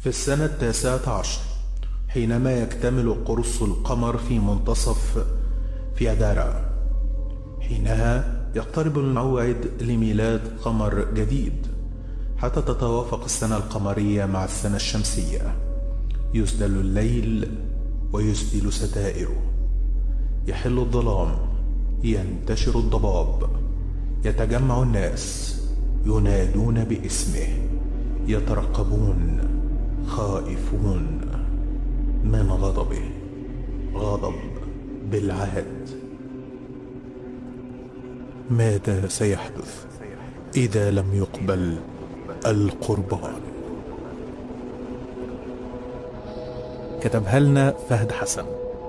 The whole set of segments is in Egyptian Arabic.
في السنة التاسعة عشر حينما يكتمل قرص القمر في منتصف فيادارا حينها يقترب الموعد لميلاد قمر جديد حتى تتوافق السنة القمرية مع السنة الشمسية يسدل الليل ويسدل ستائره يحل الظلام ينتشر الضباب يتجمع الناس ينادون باسمه يترقبون خائفون من غضبه غضب بالعهد ماذا سيحدث اذا لم يقبل القربان كتبها لنا فهد حسن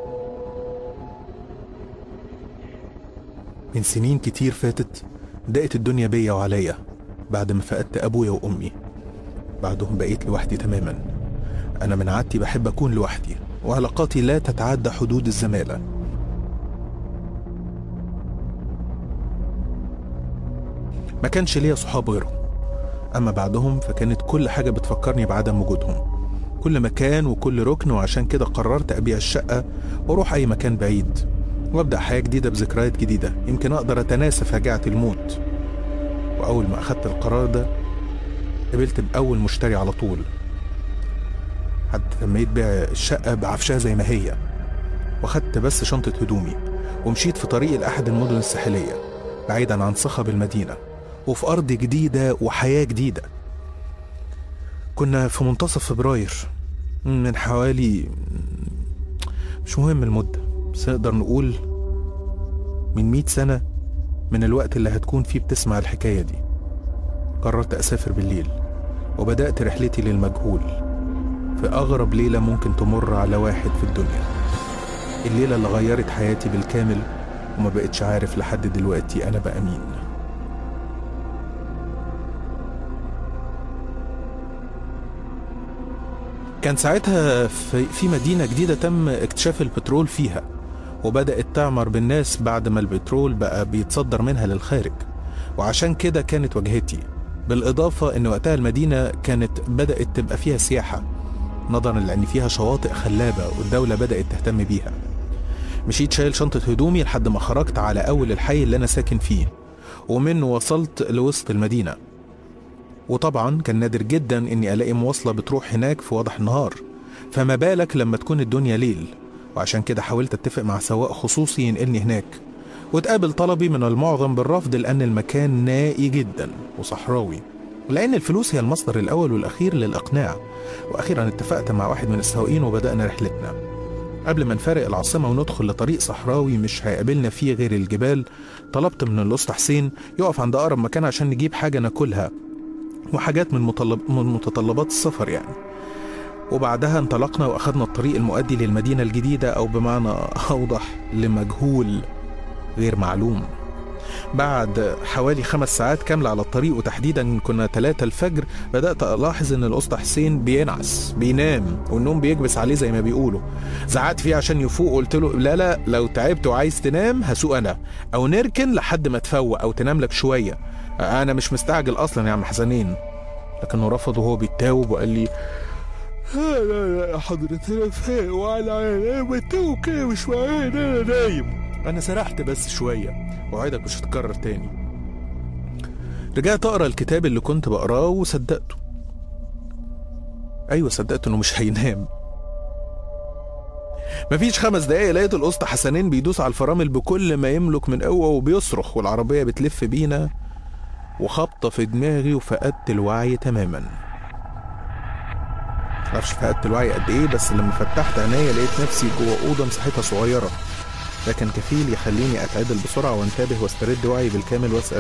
من سنين كتير فاتت ضاقت الدنيا بيا وعليا بعد ما فقدت ابويا وامي بعدهم بقيت لوحدي تماما انا من عادتي بحب اكون لوحدي وعلاقاتي لا تتعدى حدود الزماله ما كانش ليا صحاب غيرهم اما بعدهم فكانت كل حاجه بتفكرني بعدم وجودهم كل مكان وكل ركن وعشان كده قررت ابيع الشقه واروح اي مكان بعيد وابدا حياه جديده بذكريات جديده يمكن اقدر اتناسى فجعه الموت واول ما اخدت القرار ده قبلت باول مشتري على طول حتى تميت بيع الشقه بعفشها زي ما هي واخدت بس شنطه هدومي ومشيت في طريقي لاحد المدن الساحليه بعيدا عن صخب المدينه وفي ارض جديده وحياه جديده كنا في منتصف فبراير من حوالي مش مهم المدة بس نقدر نقول من مئة سنة من الوقت اللي هتكون فيه بتسمع الحكاية دي قررت أسافر بالليل وبدأت رحلتي للمجهول في أغرب ليلة ممكن تمر على واحد في الدنيا الليلة اللي غيرت حياتي بالكامل وما بقتش عارف لحد دلوقتي أنا بقى مين كان ساعتها في في مدينة جديدة تم اكتشاف البترول فيها وبدأت تعمر بالناس بعد ما البترول بقى بيتصدر منها للخارج وعشان كده كانت وجهتي بالإضافة إن وقتها المدينة كانت بدأت تبقى فيها سياحة نظرا لأن فيها شواطئ خلابة والدولة بدأت تهتم بيها مشيت شايل شنطة هدومي لحد ما خرجت على أول الحي اللي أنا ساكن فيه ومنه وصلت لوسط المدينة وطبعا كان نادر جدا اني الاقي مواصله بتروح هناك في وضح النهار فما بالك لما تكون الدنيا ليل وعشان كده حاولت اتفق مع سواق خصوصي ينقلني هناك وتقابل طلبي من المعظم بالرفض لان المكان نائي جدا وصحراوي لان الفلوس هي المصدر الاول والاخير للاقناع واخيرا اتفقت مع واحد من السواقين وبدانا رحلتنا قبل ما نفارق العاصمة وندخل لطريق صحراوي مش هيقابلنا فيه غير الجبال طلبت من الأسطى حسين يقف عند أقرب مكان عشان نجيب حاجة ناكلها وحاجات من, مطلب من متطلبات السفر يعني وبعدها انطلقنا واخدنا الطريق المؤدي للمدينة الجديدة او بمعنى اوضح لمجهول غير معلوم بعد حوالي خمس ساعات كاملة على الطريق وتحديدا كنا تلاتة الفجر بدأت ألاحظ إن الأسطى حسين بينعس بينام والنوم بيكبس عليه زي ما بيقولوا زعقت فيه عشان يفوق قلت له لا لا لو تعبت وعايز تنام هسوق أنا أو نركن لحد ما تفوق أو تنام لك شوية انا مش مستعجل اصلا يا عم حسنين لكنه رفض وهو بيتاوب وقال لي لا لا لا حضرتك انا فايق وعلى عيني بتاوب كده مش معايا انا نايم انا سرحت بس شويه وعدك مش هتكرر تاني رجعت اقرا الكتاب اللي كنت بقراه وصدقته ايوه صدقت انه مش هينام مفيش خمس دقايق لقيت الاسطى حسنين بيدوس على الفرامل بكل ما يملك من قوه وبيصرخ والعربيه بتلف بينا وخبطة في دماغي وفقدت الوعي تماما معرفش فقدت الوعي قد ايه بس لما فتحت عينيا لقيت نفسي جوه اوضه مساحتها صغيره ده كان كفيل يخليني اتعدل بسرعه وانتبه واسترد وعي بالكامل واسال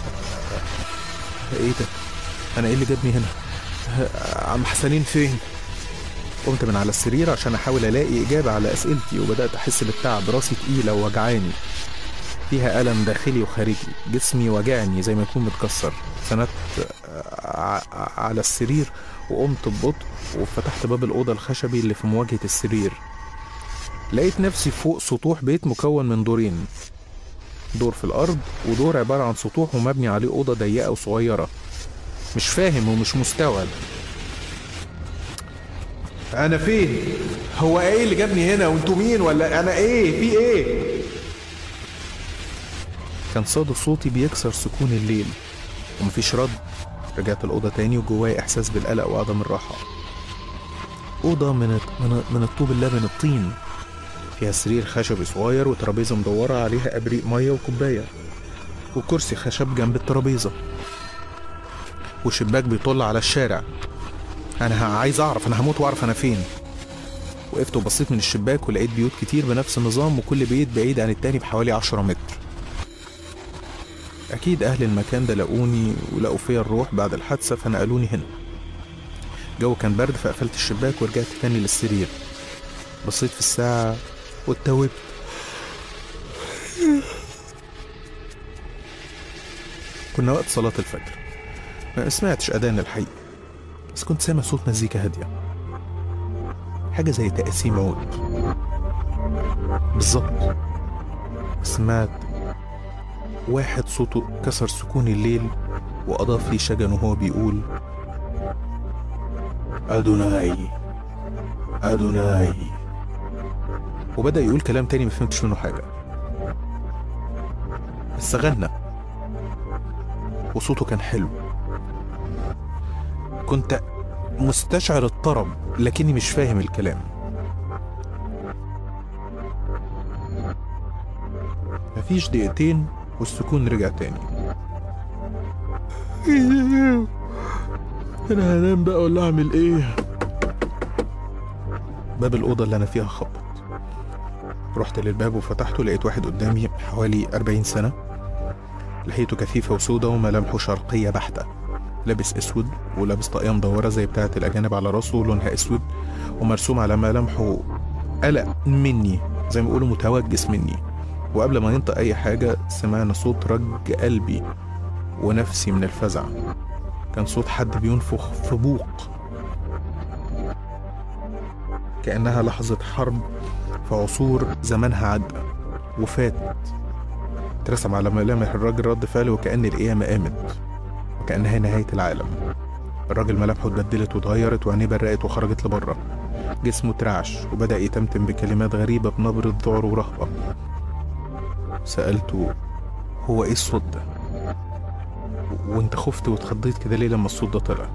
ايه ده انا ايه اللي جابني هنا عم حسنين فين قمت من على السرير عشان احاول الاقي اجابه على اسئلتي وبدات احس بالتعب راسي تقيله ووجعاني فيها ألم داخلي وخارجي جسمي وجعني زي ما يكون متكسر سندت على السرير وقمت ببطء وفتحت باب الأوضة الخشبي اللي في مواجهة السرير لقيت نفسي فوق سطوح بيت مكون من دورين دور في الأرض ودور عبارة عن سطوح ومبني عليه أوضة ضيقة وصغيرة مش فاهم ومش مستوعب انا فين هو ايه اللي جابني هنا وانتوا مين ولا انا ايه في ايه كان صدى صوتي بيكسر سكون الليل ومفيش رد رجعت الأوضة تاني وجواي إحساس بالقلق وعدم الراحة أوضة من من من الطوب اللبن الطين فيها سرير خشبي صغير وترابيزة مدورة عليها أبريق مية وكوباية وكرسي خشب جنب الترابيزة وشباك بيطل على الشارع أنا ه- عايز أعرف أنا هموت وأعرف أنا فين وقفت وبصيت من الشباك ولقيت بيوت كتير بنفس النظام وكل بيت بعيد عن التاني بحوالي عشرة متر أكيد أهل المكان ده لقوني ولقوا فيا الروح بعد الحادثة فنقلوني هنا الجو كان برد فقفلت الشباك ورجعت تاني للسرير بصيت في الساعة واتوبت كنا وقت صلاة الفجر ما سمعتش أذان الحقيقة بس كنت سامع صوت مزيكا هادية حاجة زي تقسيم عود بالظبط سمعت واحد صوته كسر سكون الليل وأضاف لي شجن وهو بيقول أدوناي أدوناي وبدأ يقول كلام تاني ما فهمتش منه حاجة بس غنى وصوته كان حلو كنت مستشعر الطرب لكني مش فاهم الكلام مفيش دقيقتين والسكون رجع تاني انا هنام بقى ولا اعمل ايه باب الاوضه اللي انا فيها خبط رحت للباب وفتحته لقيت واحد قدامي حوالي 40 سنه لحيته كثيفه وسودة وملامحه شرقيه بحته لابس اسود ولابس طاقيه مدوره زي بتاعه الاجانب على راسه لونها اسود ومرسوم على ملامحه قلق مني زي ما بيقولوا متوجس مني وقبل ما ينطق أي حاجة سمعنا صوت رج قلبي ونفسي من الفزع كان صوت حد بينفخ في بوق كأنها لحظة حرب في عصور زمانها عدى وفات اترسم على ملامح الراجل رد فعل وكأن القيامة قامت وكأنها نهاية العالم الراجل ملامحه اتبدلت واتغيرت وعينيه برقت وخرجت لبره جسمه اترعش وبدأ يتمتم بكلمات غريبة بنبرة ذعر ورهبة سألته هو ايه الصوت ده و- وانت خفت واتخضيت كده ليه لما الصوت ده طلع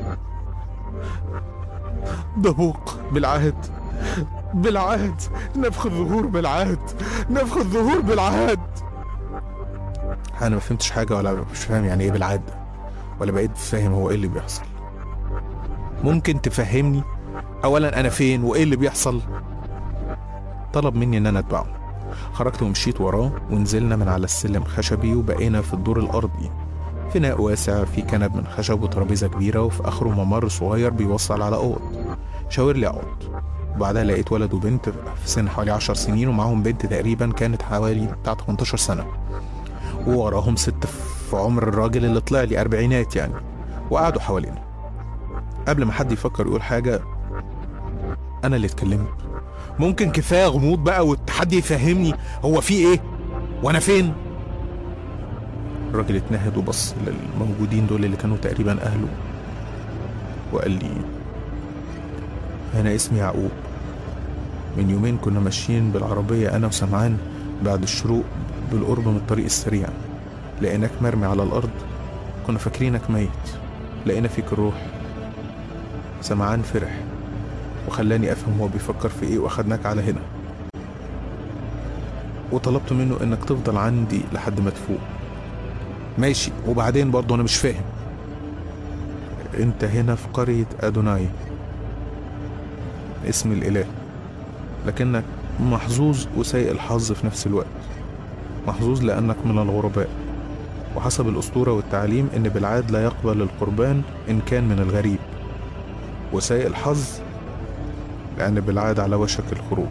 ده بوق بالعهد بالعهد نفخ الظهور بالعهد نفخ الظهور بالعهد انا ما فهمتش حاجه ولا مش فاهم يعني ايه بالعهد ده ولا بقيت فاهم هو ايه اللي بيحصل ممكن تفهمني اولا انا فين وايه اللي بيحصل طلب مني ان انا اتبعه خرجت ومشيت وراه ونزلنا من على السلم خشبي وبقينا في الدور الأرضي فناء واسع في كنب من خشب وترابيزة كبيرة وفي آخره ممر صغير بيوصل على أوض شاور لي أقعد وبعدها لقيت ولد وبنت في سن حوالي عشر سنين ومعاهم بنت تقريبا كانت حوالي بتاع 18 سنة ووراهم ست في عمر الراجل اللي طلع لي أربعينات يعني وقعدوا حوالينا قبل ما حد يفكر يقول حاجة أنا اللي اتكلمت ممكن كفايه غموض بقى وحد يفهمني هو في ايه وانا فين الراجل اتنهد وبص للموجودين دول اللي كانوا تقريبا اهله وقال لي انا اسمي يعقوب من يومين كنا ماشيين بالعربيه انا وسمعان بعد الشروق بالقرب من الطريق السريع لقيناك مرمي على الارض كنا فاكرينك ميت لقينا فيك الروح سمعان فرح وخلاني افهم هو بيفكر في ايه واخدناك على هنا وطلبت منه انك تفضل عندي لحد ما تفوق ماشي وبعدين برضه انا مش فاهم انت هنا في قرية ادوناي اسم الاله لكنك محظوظ وسيء الحظ في نفس الوقت محظوظ لانك من الغرباء وحسب الاسطورة والتعليم ان بالعاد لا يقبل القربان ان كان من الغريب وسيء الحظ لأن بالعادة على وشك الخروج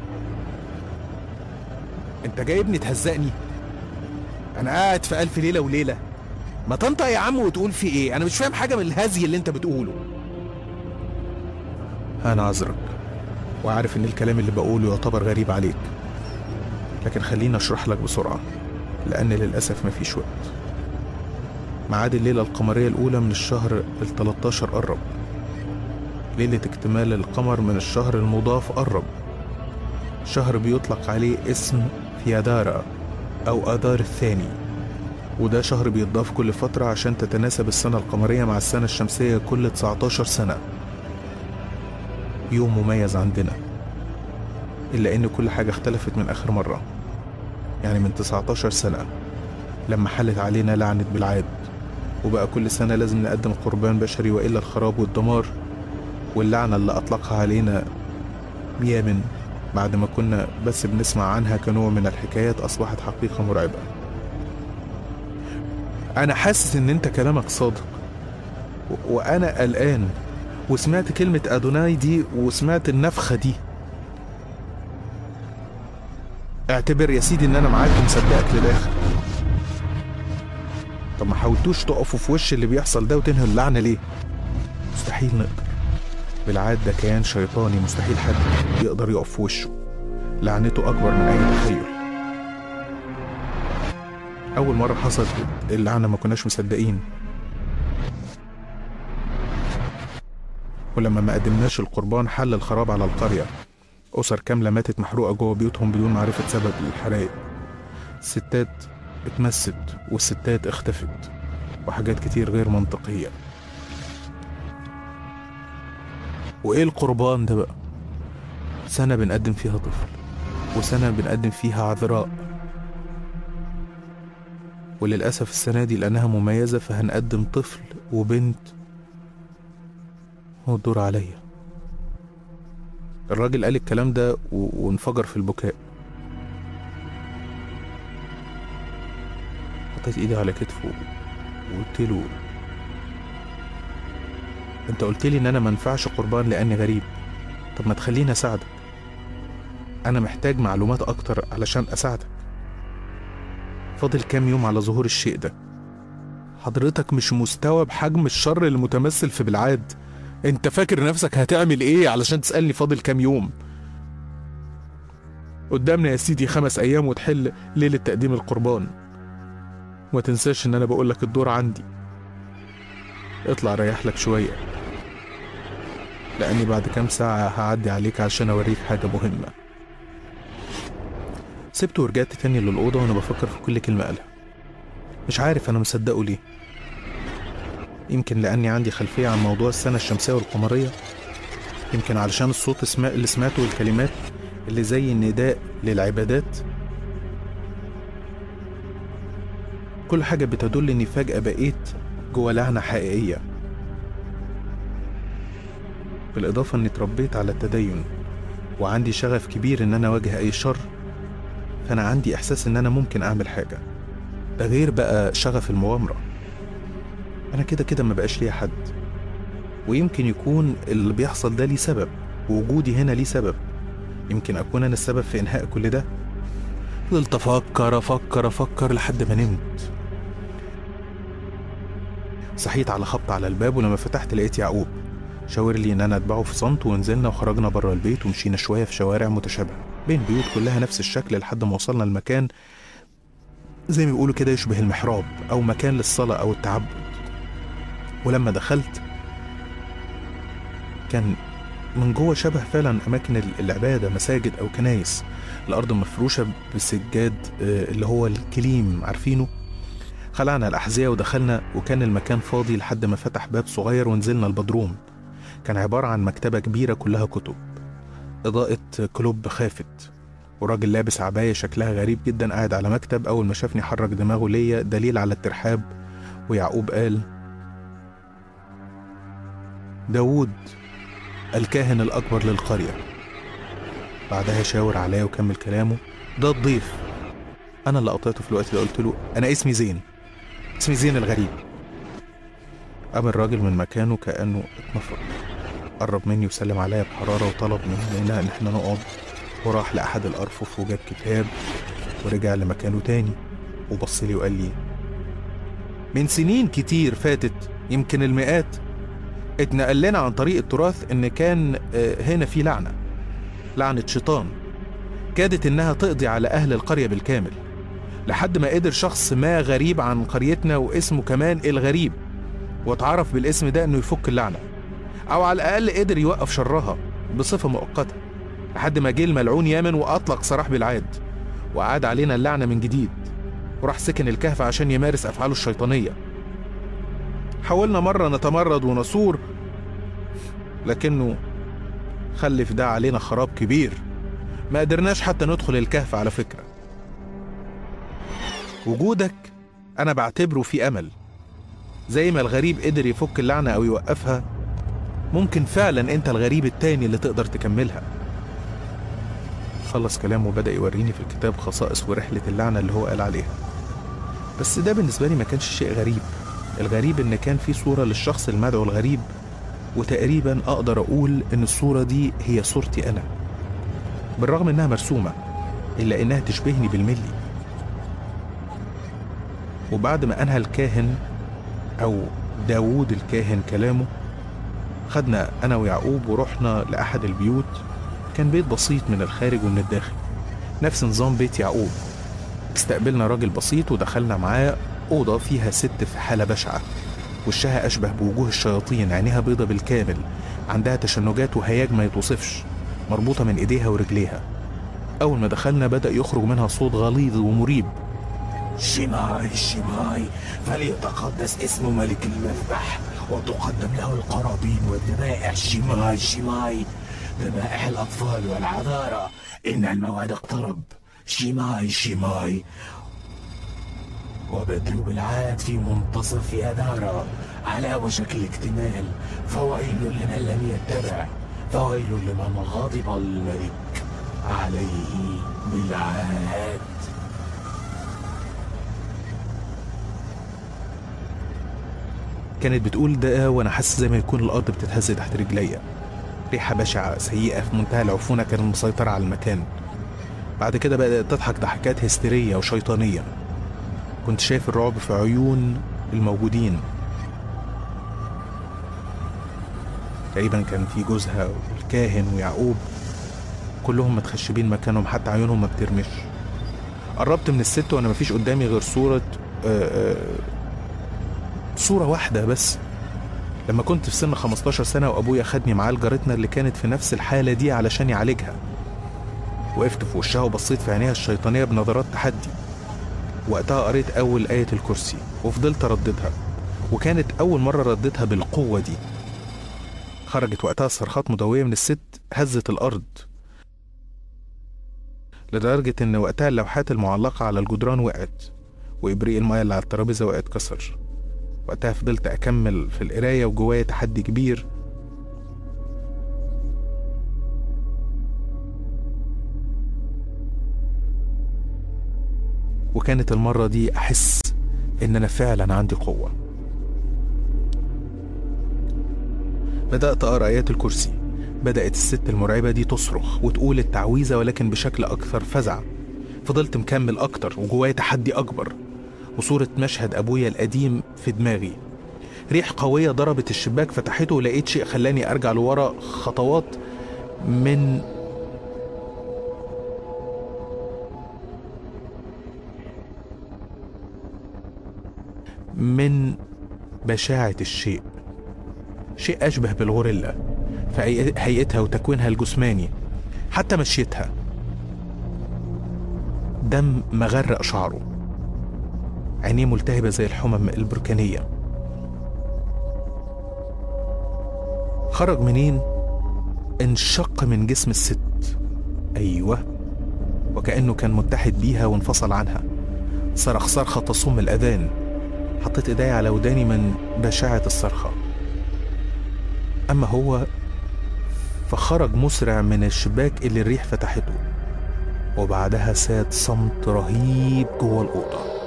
انت جايبني تهزقني انا قاعد في الف ليله وليله ما تنطق يا عم وتقول في ايه انا مش فاهم حاجه من الهزي اللي انت بتقوله انا عذرك وعارف ان الكلام اللي بقوله يعتبر غريب عليك لكن خليني اشرح لك بسرعه لان للاسف مفيش وقت ميعاد الليله القمريه الاولى من الشهر ال 13 قرب ليلة اكتمال القمر من الشهر المضاف قرب شهر بيطلق عليه اسم فيادارا أو آذار الثاني وده شهر بيتضاف كل فترة عشان تتناسب السنة القمرية مع السنة الشمسية كل 19 سنة يوم مميز عندنا إلا إن كل حاجة اختلفت من آخر مرة يعني من 19 سنة لما حلت علينا لعنة بالعاد وبقى كل سنة لازم نقدم قربان بشري وإلا الخراب والدمار واللعنة اللي أطلقها علينا يامن بعد ما كنا بس بنسمع عنها كنوع من الحكايات أصبحت حقيقة مرعبة أنا حاسس إن أنت كلامك صادق و- وأنا قلقان وسمعت كلمة أدوناي دي وسمعت النفخة دي اعتبر يا سيدي إن أنا معاك ومصدقك للآخر طب ما حاولتوش تقفوا في وش اللي بيحصل ده وتنهوا اللعنة ليه؟ مستحيل نقدر بالعاد ده كيان شيطاني مستحيل حد يقدر يقف في وشه لعنته أكبر من أي تخيل أول مرة حصلت اللعنة ما كناش مصدقين ولما ما قدمناش القربان حل الخراب على القرية أسر كاملة ماتت محروقة جوه بيوتهم بدون معرفة سبب الحرائق الستات اتمست والستات اختفت وحاجات كتير غير منطقية وإيه القربان ده بقى سنة بنقدم فيها طفل وسنة بنقدم فيها عذراء وللأسف السنة دي لأنها مميزة فهنقدم طفل وبنت هو الدور عليا الراجل قال الكلام ده و- وانفجر في البكاء حطيت ايدي على كتفه وقلت له انت قلت لي ان انا ما انفعش قربان لاني غريب طب ما تخليني اساعدك انا محتاج معلومات اكتر علشان اساعدك فاضل كام يوم على ظهور الشيء ده حضرتك مش مستوعب حجم الشر المتمثل في بالعاد انت فاكر نفسك هتعمل ايه علشان تسألني فاضل كام يوم قدامنا يا سيدي خمس ايام وتحل ليلة تقديم القربان وما تنساش ان انا بقولك الدور عندي اطلع ريح لك شوية لاني بعد كام ساعة هعدي عليك عشان اوريك حاجة مهمة سبته ورجعت تاني للأوضة وأنا بفكر في كل كلمة قالها مش عارف أنا مصدقه ليه يمكن لأني عندي خلفية عن موضوع السنة الشمسية والقمرية يمكن علشان الصوت اسمع اللي سمعته والكلمات اللي زي النداء للعبادات كل حاجة بتدل إني فجأة بقيت جوه لعنة حقيقية بالإضافة إني اتربيت على التدين وعندي شغف كبير إن أنا أواجه أي شر فأنا عندي إحساس إن أنا ممكن أعمل حاجة ده غير بقى شغف المغامرة أنا كده كده ما بقاش ليا حد ويمكن يكون اللي بيحصل ده ليه سبب ووجودي هنا ليه سبب يمكن أكون أنا السبب في إنهاء كل ده فضلت أفكر أفكر أفكر لحد ما نمت صحيت على خبط على الباب ولما فتحت لقيت يعقوب شاور لي ان انا اتبعه في صمت ونزلنا وخرجنا بره البيت ومشينا شويه في شوارع متشابهه بين بيوت كلها نفس الشكل لحد ما وصلنا المكان زي ما بيقولوا كده يشبه المحراب او مكان للصلاه او التعبد ولما دخلت كان من جوه شبه فعلا اماكن العباده مساجد او كنايس الارض مفروشه بسجاد آه، اللي هو الكليم عارفينه خلعنا الأحذية ودخلنا وكان المكان فاضي لحد ما فتح باب صغير ونزلنا البدروم كان عبارة عن مكتبة كبيرة كلها كتب إضاءة كلوب خافت وراجل لابس عباية شكلها غريب جدا قاعد على مكتب أول ما شافني حرك دماغه ليا دليل على الترحاب ويعقوب قال داوود الكاهن الأكبر للقرية بعدها شاور عليا وكمل كلامه ده الضيف أنا اللي قطعته في الوقت ده قلت له أنا اسمي زين اسمي زين الغريب قام الراجل من مكانه كأنه اتنفض قرب مني وسلم عليا بحرارة وطلب مننا إن احنا نقعد وراح لأحد الأرفف وجاب كتاب ورجع لمكانه تاني وبص لي وقال لي من سنين كتير فاتت يمكن المئات اتنقل لنا عن طريق التراث إن كان آه، هنا في لعنة لعنة شيطان كادت إنها تقضي على أهل القرية بالكامل لحد ما قدر شخص ما غريب عن قريتنا واسمه كمان الغريب واتعرف بالاسم ده انه يفك اللعنة أو على الأقل قدر يوقف شرها بصفة مؤقتة لحد ما جه الملعون يامن وأطلق سراح بالعاد وأعاد علينا اللعنة من جديد وراح سكن الكهف عشان يمارس أفعاله الشيطانية حاولنا مرة نتمرد ونصور لكنه خلف ده علينا خراب كبير ما قدرناش حتى ندخل الكهف على فكرة وجودك أنا بعتبره في أمل زي ما الغريب قدر يفك اللعنة أو يوقفها ممكن فعلا أنت الغريب التاني اللي تقدر تكملها خلص كلامه وبدأ يوريني في الكتاب خصائص ورحلة اللعنة اللي هو قال عليها بس ده بالنسبة لي ما كانش شيء غريب الغريب إن كان في صورة للشخص المدعو الغريب وتقريبا أقدر أقول إن الصورة دي هي صورتي أنا بالرغم إنها مرسومة إلا إنها تشبهني بالملي وبعد ما أنهى الكاهن أو داوود الكاهن كلامه خدنا أنا ويعقوب ورحنا لأحد البيوت كان بيت بسيط من الخارج ومن الداخل نفس نظام بيت يعقوب استقبلنا راجل بسيط ودخلنا معاه أوضة فيها ست في حالة بشعة وشها أشبه بوجوه الشياطين عينيها بيضة بالكامل عندها تشنجات وهياج ما يتوصفش مربوطة من إيديها ورجليها أول ما دخلنا بدأ يخرج منها صوت غليظ ومريب شماي شماي فليتقدس اسم ملك المذبح وتقدم له القرابين والذبائح شماي شماي ذبائح الأطفال والعذارى إن الموعد اقترب شماي شماي وبدل بالعاد في منتصف يدارا على وشك الاكتمال فويل لمن لم يتبع فويل لمن غضب الملك عليه بالعاد كانت بتقول ده وانا حاسس زي ما يكون الارض بتتهز تحت رجليا ريحه بشعه سيئه في منتهى العفونه كانت مسيطره على المكان بعد كده بدات تضحك ضحكات هستيريه وشيطانيه كنت شايف الرعب في عيون الموجودين تقريبا كان في جوزها والكاهن ويعقوب كلهم متخشبين مكانهم حتى عيونهم ما بترمش قربت من الست وانا مفيش قدامي غير صورة آآ آآ صورة واحدة بس لما كنت في سن 15 سنة وأبويا خدني معاه لجارتنا اللي كانت في نفس الحالة دي علشان يعالجها وقفت في وشها وبصيت في عينيها الشيطانية بنظرات تحدي وقتها قريت أول آية الكرسي وفضلت أرددها وكانت أول مرة رددها بالقوة دي خرجت وقتها صرخات مضوية من الست هزت الأرض لدرجة إن وقتها اللوحات المعلقة على الجدران وقعت وإبريق المياه اللي على الترابيزة وقعت اتكسر وقتها فضلت أكمل في القراية وجوايا تحدي كبير وكانت المرة دي أحس إن أنا فعلا عندي قوة بدأت أقرأ آيات الكرسي بدأت الست المرعبة دي تصرخ وتقول التعويذة ولكن بشكل أكثر فزع فضلت مكمل أكتر وجوايا تحدي أكبر وصورة مشهد أبويا القديم في دماغي ريح قوية ضربت الشباك فتحته ولقيت شيء خلاني أرجع لورا خطوات من من بشاعة الشيء شيء أشبه بالغوريلا في هيئتها وتكوينها الجسماني حتى مشيتها دم مغرق شعره عينيه ملتهبة زي الحمم البركانية خرج منين؟ انشق من جسم الست أيوه وكأنه كان متحد بيها وانفصل عنها صرخ صرخة تصم الأذان حطيت إيدي على وداني من بشاعة الصرخة أما هو فخرج مسرع من الشباك اللي الريح فتحته وبعدها ساد صمت رهيب جوه الأوضة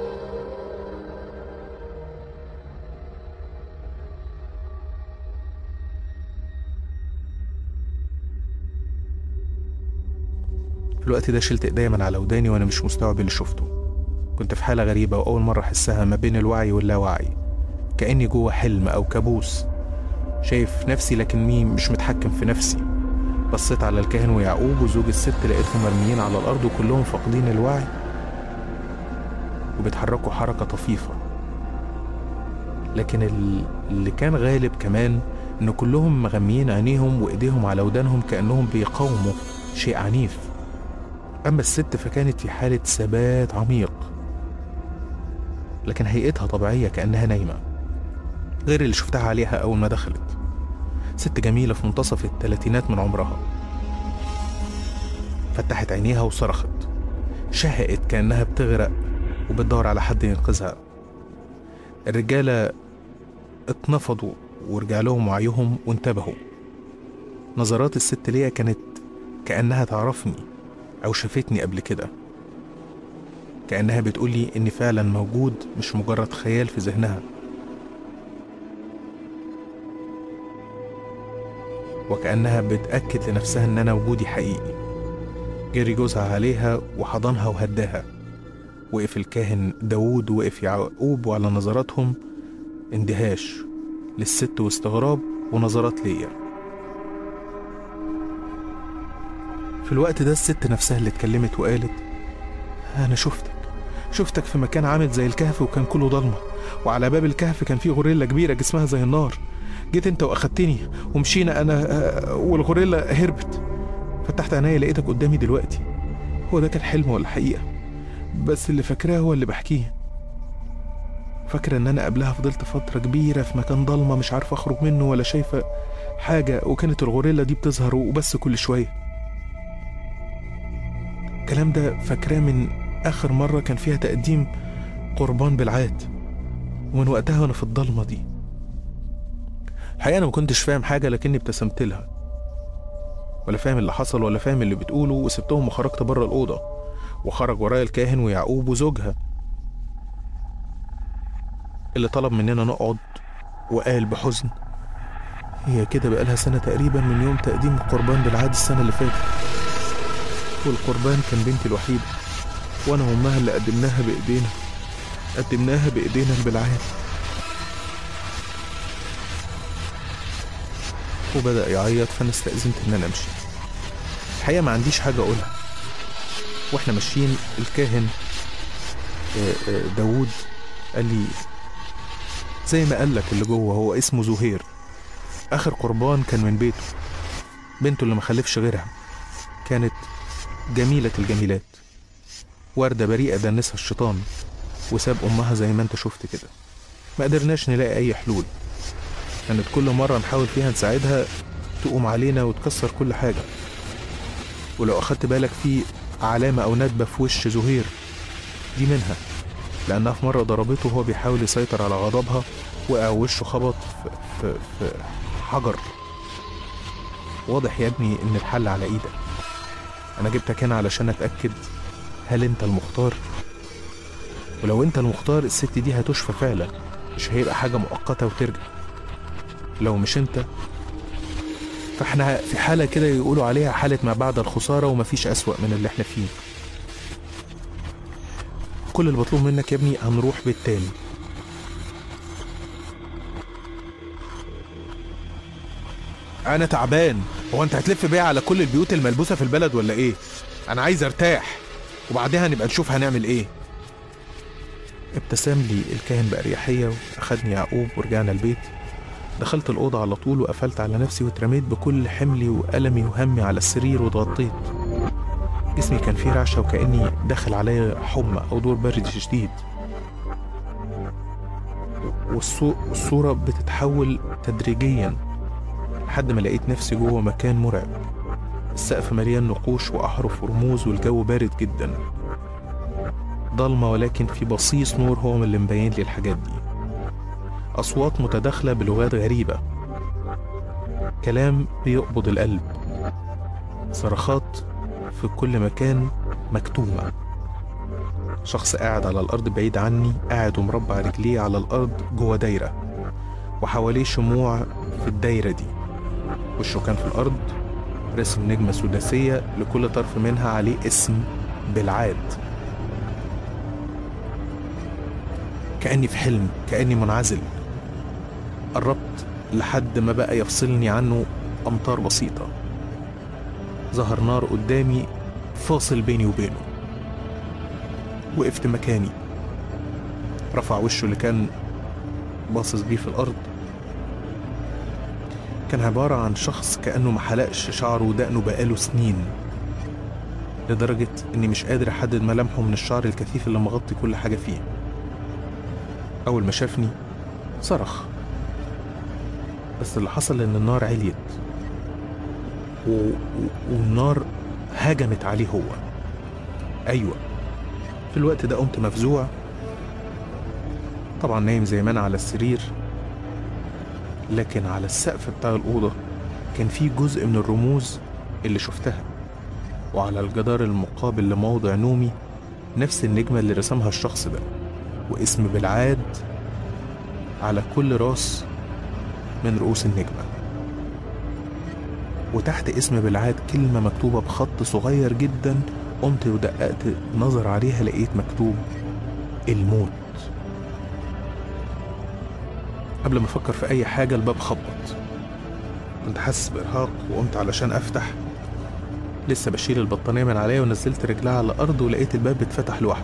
في الوقت ده شلت ايديا من على وداني وانا مش مستوعب اللي شفته كنت في حالة غريبة وأول مرة أحسها ما بين الوعي واللاوعي كأني جوه حلم أو كابوس شايف نفسي لكن مين مش متحكم في نفسي بصيت على الكاهن ويعقوب وزوج الست لقيتهم مرميين على الأرض وكلهم فاقدين الوعي وبيتحركوا حركة طفيفة لكن اللي كان غالب كمان إن كلهم مغميين عينيهم وإيديهم على ودانهم كأنهم بيقاوموا شيء عنيف أما الست فكانت في حالة ثبات عميق لكن هيئتها طبيعية كأنها نايمة غير اللي شفتها عليها أول ما دخلت ست جميلة في منتصف الثلاثينات من عمرها فتحت عينيها وصرخت شهقت كأنها بتغرق وبتدور على حد ينقذها الرجالة اتنفضوا ورجع لهم وعيهم وانتبهوا نظرات الست ليا كانت كأنها تعرفني أو شافتني قبل كده كأنها بتقولي إني فعلا موجود مش مجرد خيال في ذهنها وكأنها بتأكد لنفسها إن أنا وجودي حقيقي جري جوزها عليها وحضنها وهداها وقف الكاهن داوود وقف يعقوب وعلى نظراتهم اندهاش للست واستغراب ونظرات ليا في الوقت ده الست نفسها اللي اتكلمت وقالت أنا شفتك شفتك في مكان عامل زي الكهف وكان كله ضلمة وعلى باب الكهف كان فيه غوريلا كبيرة جسمها زي النار جيت انت واخدتني ومشينا انا آه، والغوريلا هربت فتحت عينيا لقيتك قدامي دلوقتي هو ده كان حلم ولا حقيقة بس اللي فاكراه هو اللي بحكيه فاكرة ان انا قبلها فضلت فترة كبيرة في مكان ضلمة مش عارفة اخرج منه ولا شايفة حاجة وكانت الغوريلا دي بتظهر وبس كل شوية الكلام ده فاكراه من اخر مرة كان فيها تقديم قربان بالعاد ومن وقتها وانا في الضلمة دي الحقيقة انا ما كنتش فاهم حاجة لكني ابتسمت لها ولا فاهم اللي حصل ولا فاهم اللي بتقوله وسبتهم وخرجت بره الأوضة وخرج ورايا الكاهن ويعقوب وزوجها اللي طلب مننا نقعد وقال بحزن هي كده بقالها سنة تقريبا من يوم تقديم القربان بالعاد السنة اللي فاتت والقربان كان بنتي الوحيدة وأنا وأمها اللي قدمناها بإيدينا قدمناها بإيدينا بالعاد وبدأ يعيط فأنا استأذنت إن أنا أمشي الحقيقة ما عنديش حاجة أقولها وإحنا ماشيين الكاهن آه، آه، داوود قال لي زي ما قال لك اللي جوه هو اسمه زهير آخر قربان كان من بيته بنته اللي ما خلفش غيرها كانت جميلة الجميلات وردة بريئة دنسها الشيطان وساب أمها زي ما أنت شفت كده ما قدرناش نلاقي أي حلول كانت كل مرة نحاول فيها نساعدها تقوم علينا وتكسر كل حاجة ولو أخدت بالك في علامة أو ندبة في وش زهير دي منها لأنها في مرة ضربته وهو بيحاول يسيطر على غضبها وقع وشه خبط في, في, في حجر واضح يا ابني إن الحل على إيدك أنا جبتك هنا علشان أتأكد هل أنت المختار ولو أنت المختار الست دي هتشفى فعلا مش هيبقى حاجة مؤقتة وترجع لو مش انت فاحنا في حالة كده يقولوا عليها حالة ما بعد الخسارة ومفيش أسوأ من اللي احنا فيه كل اللي بطلبه منك يا ابني هنروح بيت تاني أنا تعبان هو أنت هتلف بيا على كل البيوت الملبوسة في البلد ولا إيه؟ أنا عايز أرتاح وبعدها نبقى نشوف هنعمل إيه ابتسم لي الكاهن بأريحية وأخدني يعقوب ورجعنا البيت دخلت الأوضة على طول وقفلت على نفسي واترميت بكل حملي وألمي وهمي على السرير واتغطيت جسمي كان فيه رعشة وكأني داخل عليا حمى أو دور برد شديد والصورة بتتحول تدريجيا لحد ما لقيت نفسي جوه مكان مرعب السقف مليان نقوش وأحرف ورموز والجو بارد جدا ضلمة ولكن في بصيص نور هو من اللي مبين لي الحاجات دي أصوات متداخلة بلغات غريبة كلام بيقبض القلب صرخات في كل مكان مكتومة شخص قاعد على الأرض بعيد عني قاعد ومربع رجليه على الأرض جوه دايرة وحواليه شموع في الدايرة دي وشه كان في الأرض رسم نجمة سداسية لكل طرف منها عليه اسم بالعاد كأني في حلم كأني منعزل قربت لحد ما بقى يفصلني عنه أمتار بسيطة ظهر نار قدامي فاصل بيني وبينه وقفت مكاني رفع وشه اللي كان باصص بيه في الأرض كان عبارة عن شخص كأنه ما حلقش شعره ودقنه بقاله سنين لدرجة إني مش قادر أحدد ملامحه من الشعر الكثيف اللي مغطي كل حاجة فيه أول ما شافني صرخ بس اللي حصل إن النار عليت و... و... والنار هجمت عليه هو أيوة في الوقت ده قمت مفزوع طبعا نايم زي ما أنا على السرير لكن على السقف بتاع الأوضة كان في جزء من الرموز اللي شفتها وعلى الجدار المقابل لموضع نومي نفس النجمة اللي رسمها الشخص ده واسم بالعاد على كل راس من رؤوس النجمة وتحت اسم بالعاد كلمة مكتوبة بخط صغير جدا قمت ودققت نظر عليها لقيت مكتوب الموت قبل ما افكر في اي حاجه الباب خبط كنت حاسس بارهاق وقمت علشان افتح لسه بشيل البطانيه من عليا ونزلت رجلها على الارض ولقيت الباب اتفتح لوحده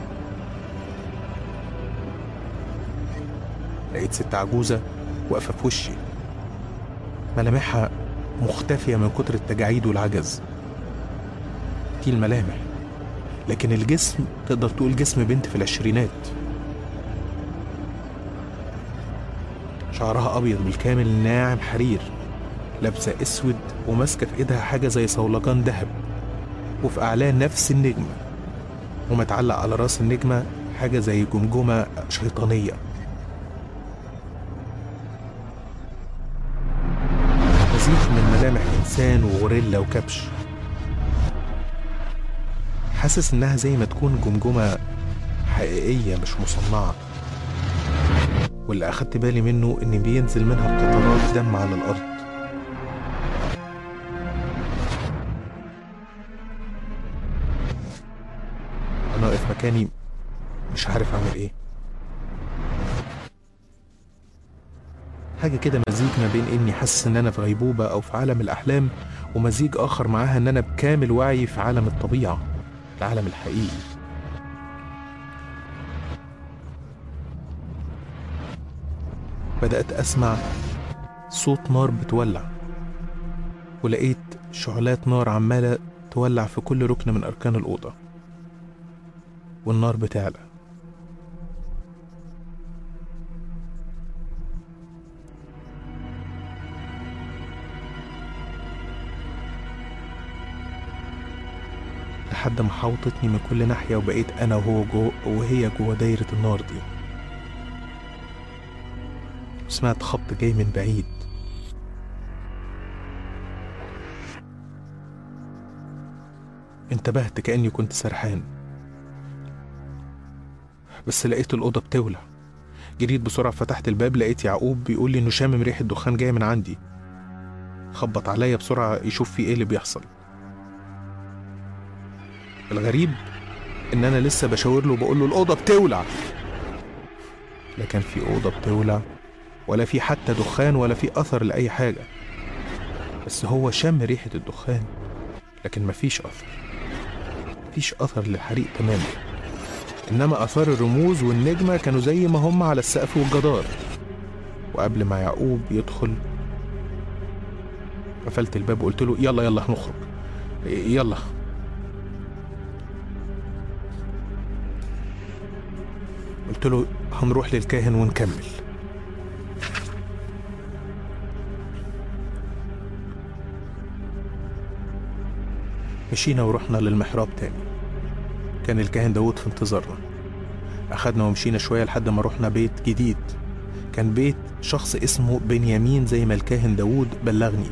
لقيت ست عجوزه واقفه في وشي ملامحها مختفيه من كتر التجاعيد والعجز دي الملامح لكن الجسم تقدر تقول جسم بنت في العشرينات شعرها أبيض بالكامل ناعم حرير لابسة أسود وماسكة في إيدها حاجة زي صولجان دهب وفي أعلاه نفس النجمة ومتعلق على راس النجمة حاجة زي جمجمة شيطانية مزيج من ملامح إنسان وغوريلا وكبش حاسس إنها زي ما تكون جمجمة حقيقية مش مصنعة واللي أخدت بالي منه إن بينزل منها قطرات دم على الأرض أنا واقف مكاني مش عارف أعمل إيه حاجة كده مزيج ما بين إني حاسس إن أنا في غيبوبة أو في عالم الأحلام ومزيج آخر معاها إن أنا بكامل وعي في عالم الطبيعة العالم الحقيقي بدأت أسمع صوت نار بتولع ولقيت شعلات نار عمالة تولع في كل ركن من أركان الأوضة والنار بتعلى لحد ما حوطتني من كل ناحية وبقيت أنا وهو جو وهي جوه دايرة النار دي سمعت خبط جاي من بعيد انتبهت كأني كنت سرحان بس لقيت الأوضة بتولع جريت بسرعة فتحت الباب لقيت يعقوب بيقول لي إنه شامم ريحة دخان جاية من عندي خبط عليا بسرعة يشوف في إيه اللي بيحصل الغريب إن أنا لسه بشاور له وبقول له الأوضة بتولع لا كان في أوضة بتولع ولا في حتى دخان ولا في أثر لأي حاجة بس هو شم ريحة الدخان لكن مفيش أثر مفيش أثر للحريق تماما إنما آثار الرموز والنجمة كانوا زي ما هم على السقف والجدار وقبل ما يعقوب يدخل قفلت الباب وقلت له يلا يلا هنخرج يلا قلت له هنروح للكاهن ونكمل مشينا ورحنا للمحراب تاني كان الكاهن داود في انتظارنا أخدنا ومشينا شوية لحد ما رحنا بيت جديد كان بيت شخص اسمه بنيامين زي ما الكاهن داود بلغني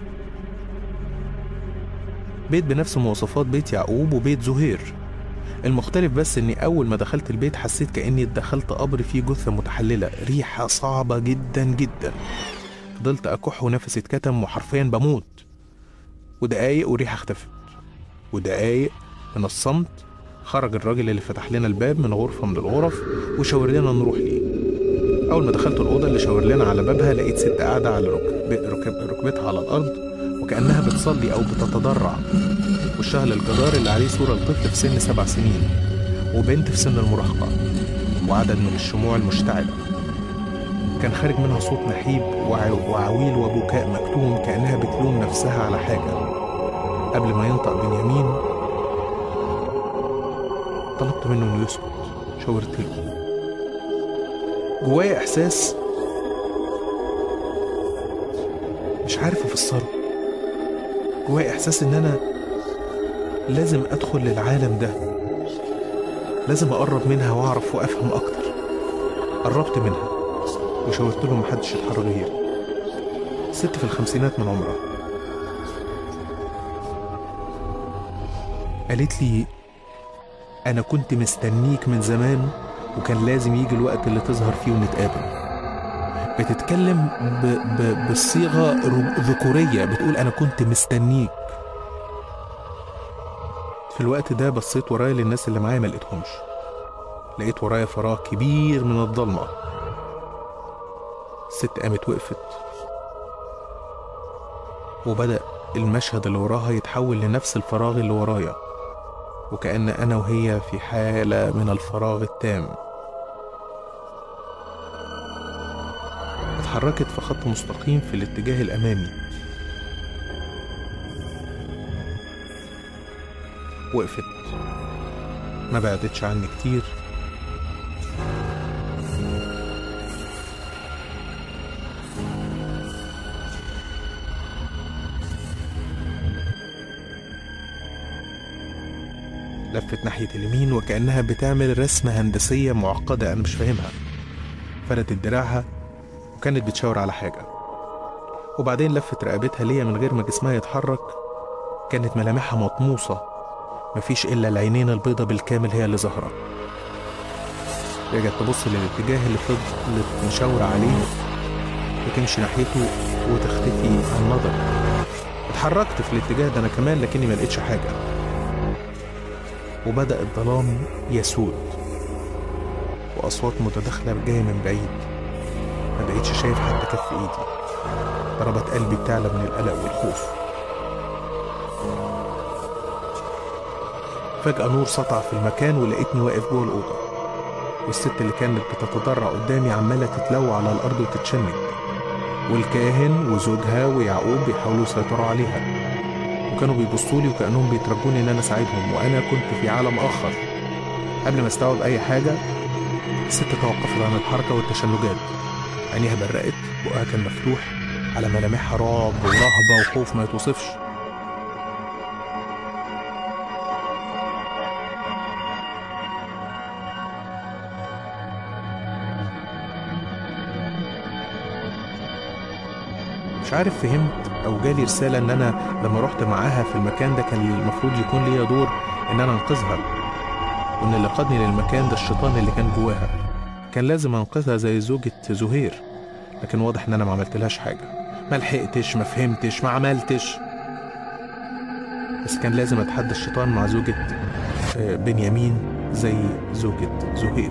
بيت بنفس مواصفات بيت يعقوب وبيت زهير المختلف بس اني اول ما دخلت البيت حسيت كاني دخلت قبر فيه جثه متحلله ريحه صعبه جدا جدا فضلت اكح ونفسي اتكتم وحرفيا بموت ودقايق وريحه اختفت ودقايق من الصمت خرج الراجل اللي فتح لنا الباب من غرفه من الغرف وشاور لنا نروح ليه اول ما دخلت الاوضه اللي شاور لنا على بابها لقيت ست قاعده على ركب ركب ركبتها على الارض وكانها بتصلي او بتتضرع وشها للجدار اللي عليه صورة لطفل في سن سبع سنين وبنت في سن المراهقة وعدد من الشموع المشتعلة كان خارج منها صوت نحيب وع- وعويل وبكاء مكتوم كأنها بتلوم نفسها على حاجة قبل ما ينطق بنيامين طلبت منه انه يسكت شاورت له جوايا احساس مش عارف افسره جوايا احساس ان انا لازم ادخل للعالم ده لازم اقرب منها واعرف وافهم اكتر قربت منها وشاورت له محدش يتحرك غيري ست في الخمسينات من عمرها قالت لي انا كنت مستنيك من زمان وكان لازم يجي الوقت اللي تظهر فيه ونتقابل بتتكلم ب... ب... بالصيغه رو- ذكوريه بتقول انا كنت مستنيك في الوقت ده بصيت ورايا للناس اللي معايا ما لقيتهمش لقيت ورايا فراغ كبير من الضلمه الست قامت وقفت وبدأ المشهد اللي وراها يتحول لنفس الفراغ اللي ورايا وكأن أنا وهي في حالة من الفراغ التام اتحركت في خط مستقيم في الاتجاه الأمامي وقفت ما بعدتش عني كتير لفت ناحية اليمين وكأنها بتعمل رسمة هندسية معقدة أنا مش فاهمها فردت دراعها وكانت بتشاور على حاجة وبعدين لفت رقبتها ليا من غير ما جسمها يتحرك كانت ملامحها مطموسة مفيش إلا العينين البيضة بالكامل هي اللي ظاهرة رجعت تبص للاتجاه اللي فضلت مشاورة عليه وتمشي ناحيته وتختفي عن النظر اتحركت في الاتجاه ده أنا كمان لكني ما لقيتش حاجة وبدأ الظلام يسود وأصوات متداخلة جاية من بعيد ما بقيتش شايف حتى كف إيدي ضربات قلبي بتعلى من القلق والخوف فجأة نور سطع في المكان ولقيتني واقف جوه الأوضة والست اللي كانت بتتضرع قدامي عمالة تتلوى على الأرض وتتشنج والكاهن وزوجها ويعقوب بيحاولوا يسيطروا عليها وكانوا بيبصوا لي وكأنهم بيترجوني إن أنا أساعدهم وأنا كنت في عالم آخر قبل ما استوعب أي حاجة الست توقفت عن الحركة والتشنجات عينيها برقت بقها كان مفتوح على ملامحها رعب ورهبة وخوف ما يتوصفش مش عارف فهمت او جالي رساله ان انا لما رحت معاها في المكان ده كان المفروض يكون ليا دور ان انا انقذها وان اللي قادني للمكان ده الشيطان اللي كان جواها كان لازم انقذها زي زوجة زهير لكن واضح ان انا ما عملتلهاش حاجه ما لحقتش ما فهمتش ما عملتش بس كان لازم اتحدى الشيطان مع زوجة آه، بنيامين زي زوجة زهير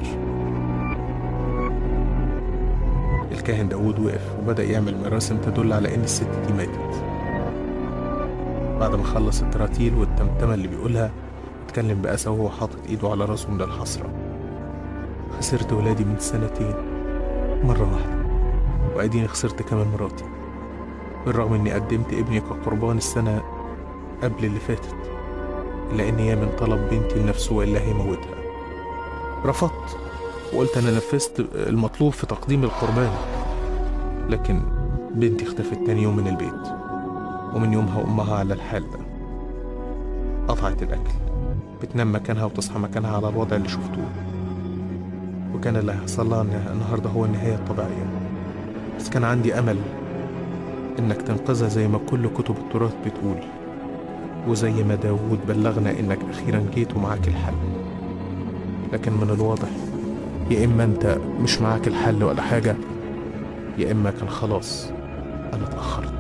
الكاهن داود وقف وبدأ يعمل مراسم تدل على إن الست دي ماتت بعد ما خلص التراتيل والتمتمة اللي بيقولها اتكلم بأسى وهو حاطط إيده على راسه من الحسرة خسرت ولادي من سنتين مرة واحدة وأديني خسرت كمان مراتي بالرغم إني قدمت ابني كقربان السنة قبل اللي فاتت إلا إن يامن طلب بنتي لنفسه وإلا هيموتها رفضت وقلت أنا نفذت المطلوب في تقديم القربان لكن بنتي اختفت تاني يوم من البيت ومن يومها أمها على الحال ده قطعت الأكل بتنام مكانها وتصحى مكانها على الوضع اللي شفتوه وكان اللي هيحصل لها إن- النهاردة هو النهاية الطبيعية بس كان عندي أمل إنك تنقذها زي ما كل كتب التراث بتقول وزي ما داوود بلغنا إنك أخيرا جيت ومعاك الحل لكن من الواضح يا إما أنت مش معاك الحل ولا حاجة يا إما كان خلاص أنا اتأخرت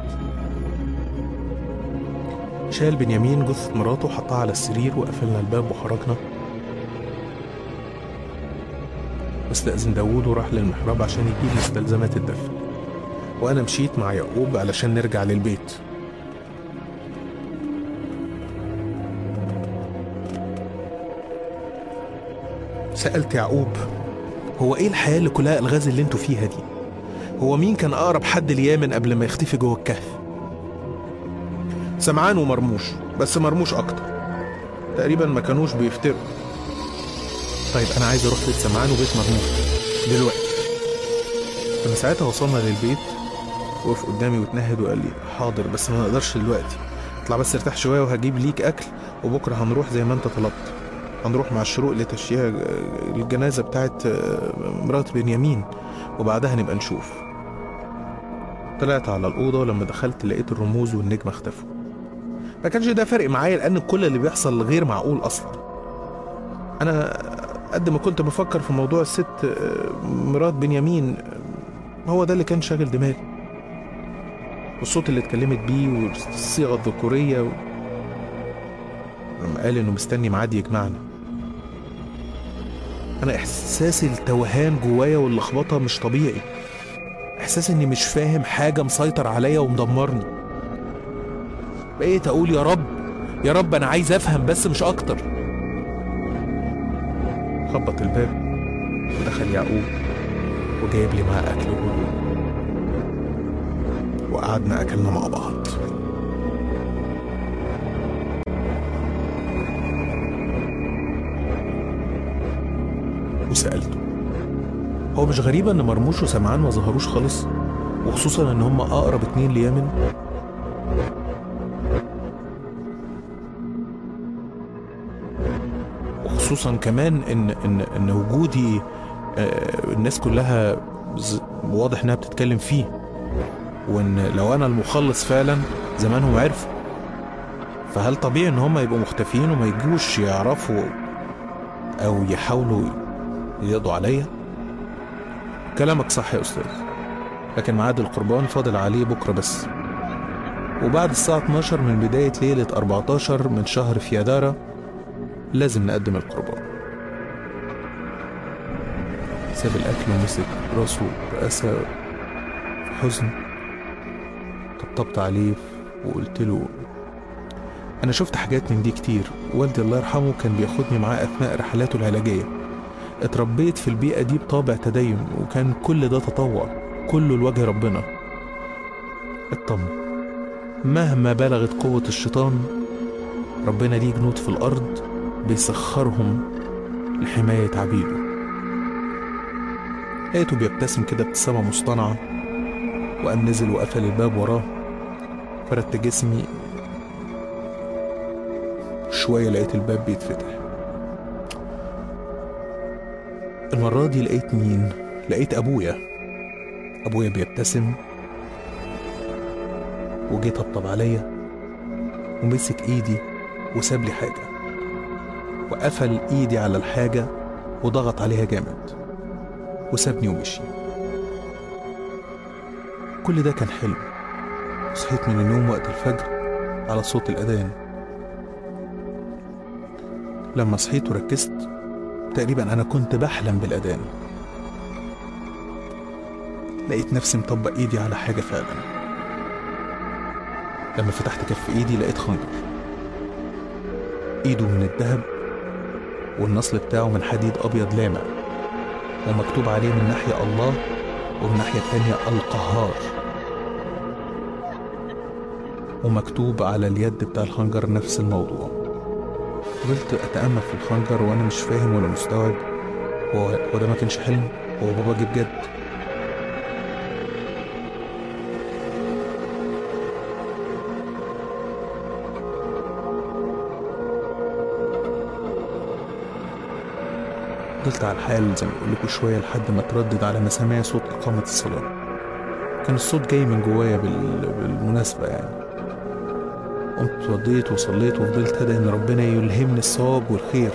شال بنيامين جثة مراته وحطها على السرير وقفلنا الباب وخرجنا استأذن داوود وراح للمحراب عشان يجيب مستلزمات الدفن وأنا مشيت مع يعقوب علشان نرجع للبيت سألت يعقوب هو ايه الحياة اللي كلها الغاز اللي انتوا فيها دي هو مين كان أقرب حد ليامن قبل ما يختفي جوه الكهف سمعان ومرموش بس مرموش أكتر تقريبا ما كانوش بيفتروا طيب أنا عايز أروح بيت سمعان وبيت مرموش دلوقتي لما ساعتها وصلنا للبيت وقف قدامي واتنهد وقال لي حاضر بس ما نقدرش دلوقتي اطلع بس ارتاح شويه وهجيب ليك اكل وبكره هنروح زي ما انت طلبت هنروح مع الشروق لتشييع الجنازه بتاعت مرات بنيامين وبعدها نبقى نشوف طلعت على الاوضه ولما دخلت لقيت الرموز والنجمه اختفوا ما كانش ده فارق معايا لان كل اللي بيحصل غير معقول اصلا انا قد ما كنت بفكر في موضوع الست مرات بنيامين هو ده اللي كان شاغل دماغي والصوت اللي اتكلمت بيه والصيغه الذكوريه و... لما قال انه مستني ميعاد يجمعنا انا احساس التوهان جوايا واللخبطه مش طبيعي احساس اني مش فاهم حاجه مسيطر عليا ومدمرني بقيت اقول يا رب يا رب انا عايز افهم بس مش اكتر خبط الباب ودخل يعقوب وجايب لي معاه اكل وهدوء وقعدنا اكلنا مع بعض وسألته هو مش غريبة إن مرموش وسمعان ما ظهروش خالص وخصوصا إن هم أقرب اتنين ليامن وخصوصا كمان إن إن إن وجودي آه، الناس كلها ز- واضح إنها بتتكلم فيه وإن لو أنا المخلص فعلا زمانهم عرفوا فهل طبيعي إن هم يبقوا مختفيين وما يجوش يعرفوا أو يحاولوا يقضوا عليا كلامك صح يا أستاذ لكن ميعاد القربان فاضل عليه بكرة بس وبعد الساعة 12 من بداية ليلة 14 من شهر فيادارا لازم نقدم القربان ساب الأكل ومسك راسه بأسى في حزن طبطبت عليه وقلت له أنا شفت حاجات من دي كتير والدي الله يرحمه كان بياخدني معاه أثناء رحلاته العلاجية اتربيت في البيئة دي بطابع تدين وكان كل ده تطوع كله لوجه ربنا اطمن مهما بلغت قوة الشيطان ربنا ليه جنود في الأرض بيسخرهم لحماية عبيده لقيته بيبتسم كده ابتسامة مصطنعة وقام نزل وقفل الباب وراه فردت جسمي شوية لقيت الباب بيتفتح المرة دي لقيت مين؟ لقيت أبويا أبويا بيبتسم وجه طبطب عليا ومسك إيدي وساب لي حاجة وقفل إيدي على الحاجة وضغط عليها جامد وسابني ومشي كل ده كان حلم صحيت من النوم وقت الفجر على صوت الأذان لما صحيت وركزت تقريبا أنا كنت بحلم بالأذان لقيت نفسي مطبق إيدي على حاجة فعلا لما فتحت كف إيدي لقيت خنجر إيده من الذهب والنصل بتاعه من حديد أبيض لامع ومكتوب عليه من ناحية الله ومن الناحية التانية القهار ومكتوب على اليد بتاع الخنجر نفس الموضوع فضلت أتأمل في الخنجر وأنا مش فاهم ولا مستوعب هو هو ده ما كانش حلم هو بابا جه بجد فضلت على الحال زي ما بقول لكم شويه لحد ما تردد على مسامع صوت اقامه الصلاه كان الصوت جاي من جوايا بال... بالمناسبه يعني قمت اتوضيت وصليت وفضلت ادعي ان ربنا يلهمني الصواب والخير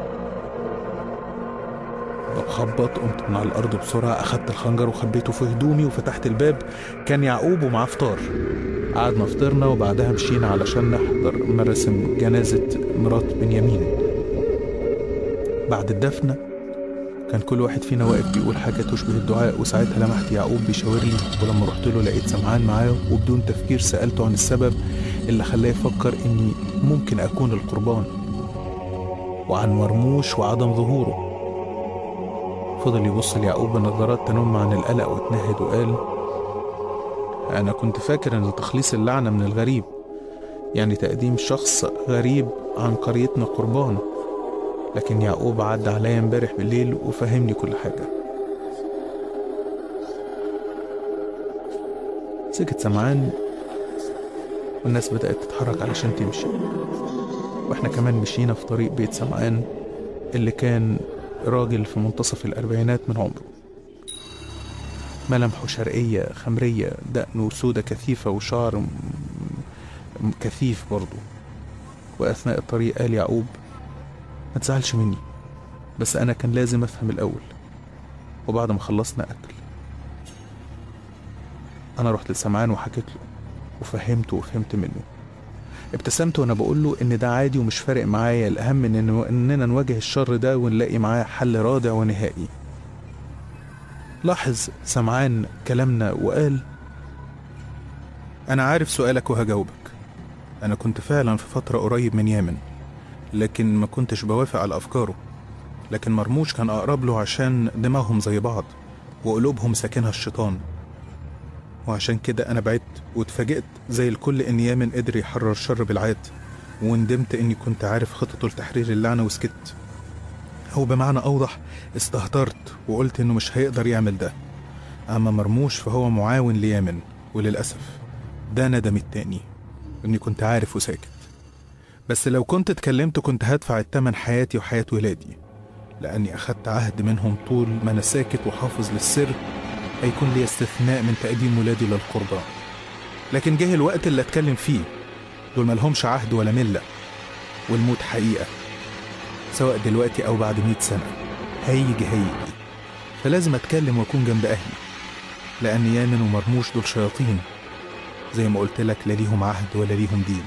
بخبط قمت من على الارض بسرعه اخدت الخنجر وخبيته في هدومي وفتحت الباب كان يعقوب ومعاه فطار قعدنا فطرنا وبعدها مشينا علشان نحضر مراسم جنازه مرات بنيامين بعد الدفنه كان كل واحد فينا واقف بيقول حاجة تشبه الدعاء وساعتها لمحت يعقوب بيشاور لي ولما رحت له لقيت سمعان معاه وبدون تفكير سألته عن السبب اللي خلاه يفكر إني ممكن أكون القربان وعن مرموش وعدم ظهوره فضل يبص ليعقوب بنظرات تنم عن القلق واتنهد وقال أنا كنت فاكر إن تخليص اللعنة من الغريب يعني تقديم شخص غريب عن قريتنا قربان لكن يعقوب عدى عليا امبارح بالليل وفهمني كل حاجة سكت سمعان والناس بدأت تتحرك علشان تمشي واحنا كمان مشينا في طريق بيت سمعان اللي كان راجل في منتصف الأربعينات من عمره ملامحه شرقية خمرية دقنه سودة كثيفة وشعر م- م- كثيف برضه وأثناء الطريق قال يعقوب ما تزعلش مني بس أنا كان لازم أفهم الأول وبعد ما خلصنا أكل أنا رحت لسمعان وحكيت له وفهمته وفهمت منه ابتسمت وانا بقول له ان ده عادي ومش فارق معايا الاهم ان اننا نواجه الشر ده ونلاقي معاه حل رادع ونهائي لاحظ سمعان كلامنا وقال انا عارف سؤالك وهجاوبك انا كنت فعلا في فتره قريب من يامن لكن ما كنتش بوافق على افكاره لكن مرموش كان اقرب له عشان دماغهم زي بعض وقلوبهم ساكنها الشيطان وعشان كده أنا بعدت واتفاجئت زي الكل إن يامن قدر يحرر الشر بالعاد وندمت إني كنت عارف خطته لتحرير اللعنة وسكت أو بمعنى أوضح استهترت وقلت إنه مش هيقدر يعمل ده أما مرموش فهو معاون ليامن وللأسف ده ندم التاني إني كنت عارف وساكت بس لو كنت اتكلمت كنت هدفع التمن حياتي وحياة ولادي لأني أخدت عهد منهم طول ما أنا ساكت وحافظ للسر هيكون لي استثناء من تقديم ولادي للقربان لكن جه الوقت اللي اتكلم فيه دول ملهمش عهد ولا ملة والموت حقيقة سواء دلوقتي أو بعد مئة سنة هيجي هيجي فلازم أتكلم وأكون جنب أهلي لأن يامن ومرموش دول شياطين زي ما قلت لك لا ليهم عهد ولا ليهم دين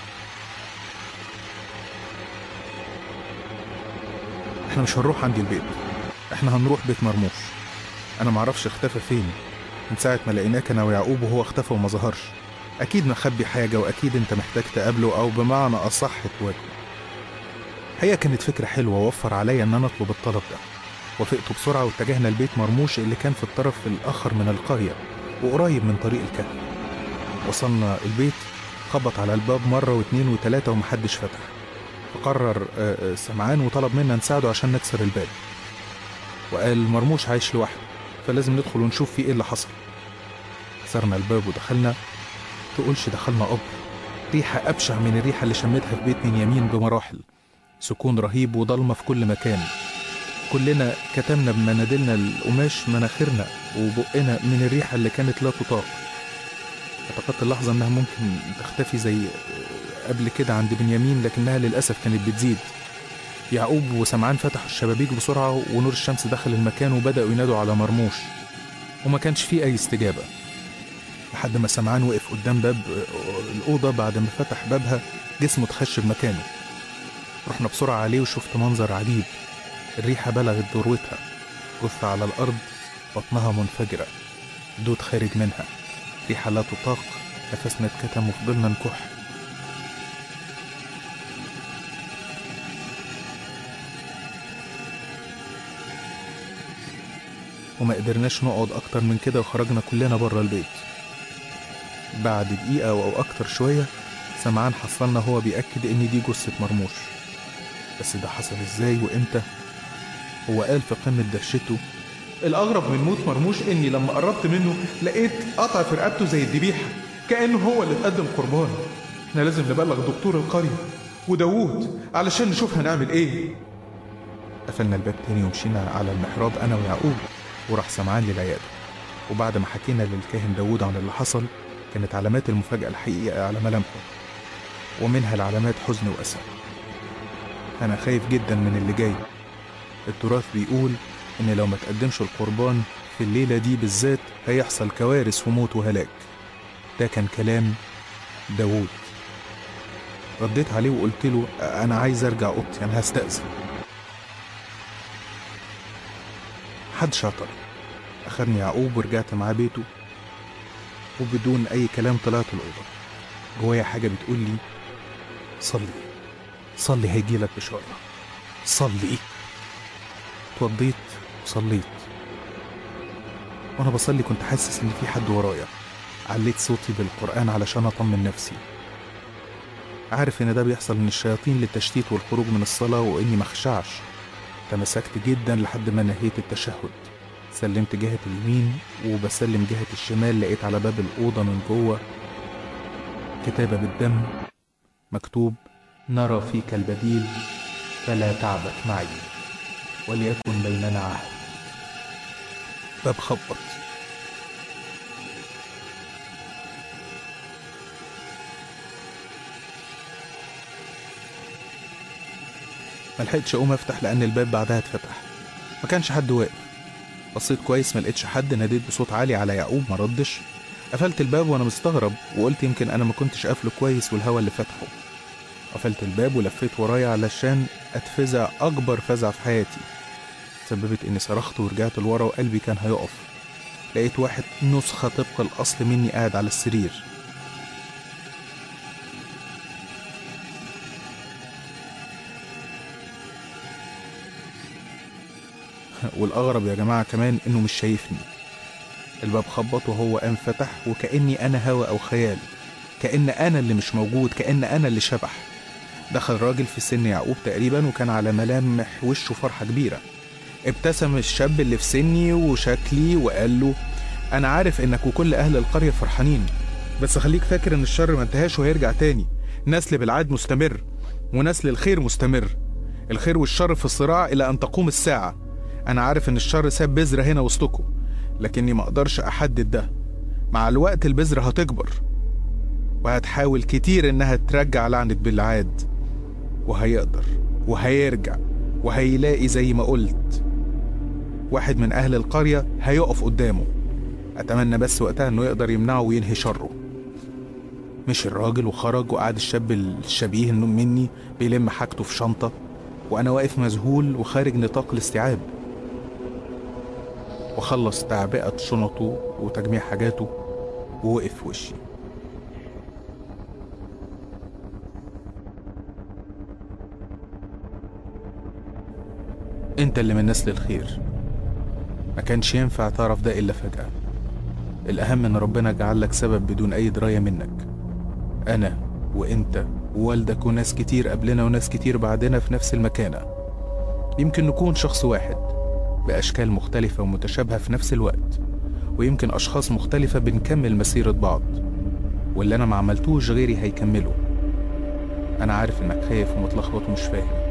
احنا مش هنروح عندي البيت احنا هنروح بيت مرموش انا معرفش اختفى فين من ساعة ما لقيناك انا ويعقوب وهو اختفى وما ظهرش اكيد مخبي حاجة واكيد انت محتاج تقابله او بمعنى اصح تواجهه هي كانت فكرة حلوة ووفر عليا ان انا اطلب الطلب ده وافقت بسرعة واتجهنا لبيت مرموش اللي كان في الطرف الاخر من القرية وقريب من طريق الكهف وصلنا البيت خبط على الباب مرة واتنين وتلاتة ومحدش فتح فقرر آه، آه، سمعان وطلب منا نساعده عشان نكسر الباب وقال مرموش عايش لوحده فلازم ندخل ونشوف فيه ايه اللي حصل كسرنا الباب ودخلنا تقولش دخلنا قبر ريحة أبشع من الريحة اللي شميتها في بيت من يمين بمراحل سكون رهيب وضلمة في كل مكان كلنا كتمنا بمناديلنا القماش مناخيرنا وبقنا من الريحة اللي كانت لا تطاق اعتقدت اللحظة انها ممكن تختفي زي قبل كده عند بنيامين لكنها للأسف كانت بتزيد يعقوب وسمعان فتحوا الشبابيك بسرعة ونور الشمس دخل المكان وبدأوا ينادوا على مرموش وما كانش فيه أي استجابة لحد ما سمعان وقف قدام باب الأوضة بعد ما فتح بابها جسمه اتخش بمكانه رحنا بسرعة عليه وشفت منظر عجيب الريحة بلغت ذروتها جثة على الأرض بطنها منفجرة دود خارج منها ريحة لا تطاق نفسنا اتكتم وفضلنا نكح وما قدرناش نقعد أكتر من كده وخرجنا كلنا بره البيت بعد دقيقة أو أكتر شوية سمعان حصلنا هو بيأكد إن دي جثة مرموش بس ده حصل إزاي وإمتى هو قال في قمة دهشته الأغرب من موت مرموش إني لما قربت منه لقيت قطع في رقبته زي الذبيحة كأنه هو اللي اتقدم قربان احنا لازم نبلغ دكتور القرية وداوود علشان نشوف هنعمل ايه قفلنا الباب تاني ومشينا على المحراب أنا ويعقوب وراح سمعان للعيادة وبعد ما حكينا للكاهن داوود عن اللي حصل كانت علامات المفاجأة الحقيقية على ملامحه ومنها العلامات حزن وأسى أنا خايف جدا من اللي جاي التراث بيقول إن لو ما تقدمش القربان في الليلة دي بالذات هيحصل كوارث وموت وهلاك ده كان كلام داوود رديت عليه وقلت له أنا عايز أرجع أوضتي أنا هستأذن حد شاطر أخدني يعقوب ورجعت معاه بيته وبدون أي كلام طلعت الأوضة جوايا حاجة بتقول لي صلي صلي هيجيلك بشارة صلي اتوضيت وصليت وأنا بصلي كنت حاسس إن في حد ورايا عليت صوتي بالقرآن علشان أطمن نفسي عارف إن ده بيحصل من الشياطين للتشتيت والخروج من الصلاة وإني مخشعش تمسكت جدا لحد ما نهيت التشهد سلمت جهة اليمين وبسلم جهة الشمال لقيت على باب الأوضة من جوه كتابة بالدم مكتوب نرى فيك البديل فلا تعبث معي وليكن بيننا عهد باب خبط ملحقتش اقوم افتح لان الباب بعدها اتفتح ما كانش حد واقف بصيت كويس ما لقيتش حد ناديت بصوت عالي على يعقوب ما ردش قفلت الباب وانا مستغرب وقلت يمكن انا ما كنتش قافله كويس والهوا اللي فتحه قفلت الباب ولفيت ورايا علشان اتفزع اكبر فزع في حياتي سببت اني صرخت ورجعت لورا وقلبي كان هيقف لقيت واحد نسخة طبق الأصل مني قاعد على السرير والأغرب يا جماعة كمان إنه مش شايفني الباب خبط وهو قام فتح وكأني أنا هوا أو خيال كأن أنا اللي مش موجود كأن أنا اللي شبح دخل راجل في سن يعقوب تقريبا وكان على ملامح وشه فرحة كبيرة ابتسم الشاب اللي في سني وشكلي وقال له أنا عارف إنك وكل أهل القرية فرحانين بس خليك فاكر إن الشر ما انتهاش وهيرجع تاني نسل بالعاد مستمر ونسل الخير مستمر الخير والشر في صراع إلى أن تقوم الساعة أنا عارف إن الشر ساب بذرة هنا وسطكم لكني ما أقدرش أحدد ده مع الوقت البذرة هتكبر وهتحاول كتير إنها ترجع لعنة بالعاد وهيقدر وهيرجع وهيلاقي زي ما قلت واحد من أهل القرية هيقف قدامه أتمنى بس وقتها إنه يقدر يمنعه وينهي شره مشي الراجل وخرج وقعد الشاب الشبيه إنه مني بيلم حاجته في شنطة وأنا واقف مذهول وخارج نطاق الاستيعاب وخلص تعبئة شنطه وتجميع حاجاته ووقف في وشي انت اللي من نسل الخير ما كانش ينفع تعرف ده الا فجأة الأهم إن ربنا جعل لك سبب بدون أي دراية منك أنا وإنت ووالدك وناس كتير قبلنا وناس كتير بعدنا في نفس المكانة يمكن نكون شخص واحد بأشكال مختلفة ومتشابهة في نفس الوقت ويمكن أشخاص مختلفة بنكمل مسيرة بعض واللي أنا ما عملتوش غيري هيكمله أنا عارف إنك خايف ومتلخبط ومش فاهم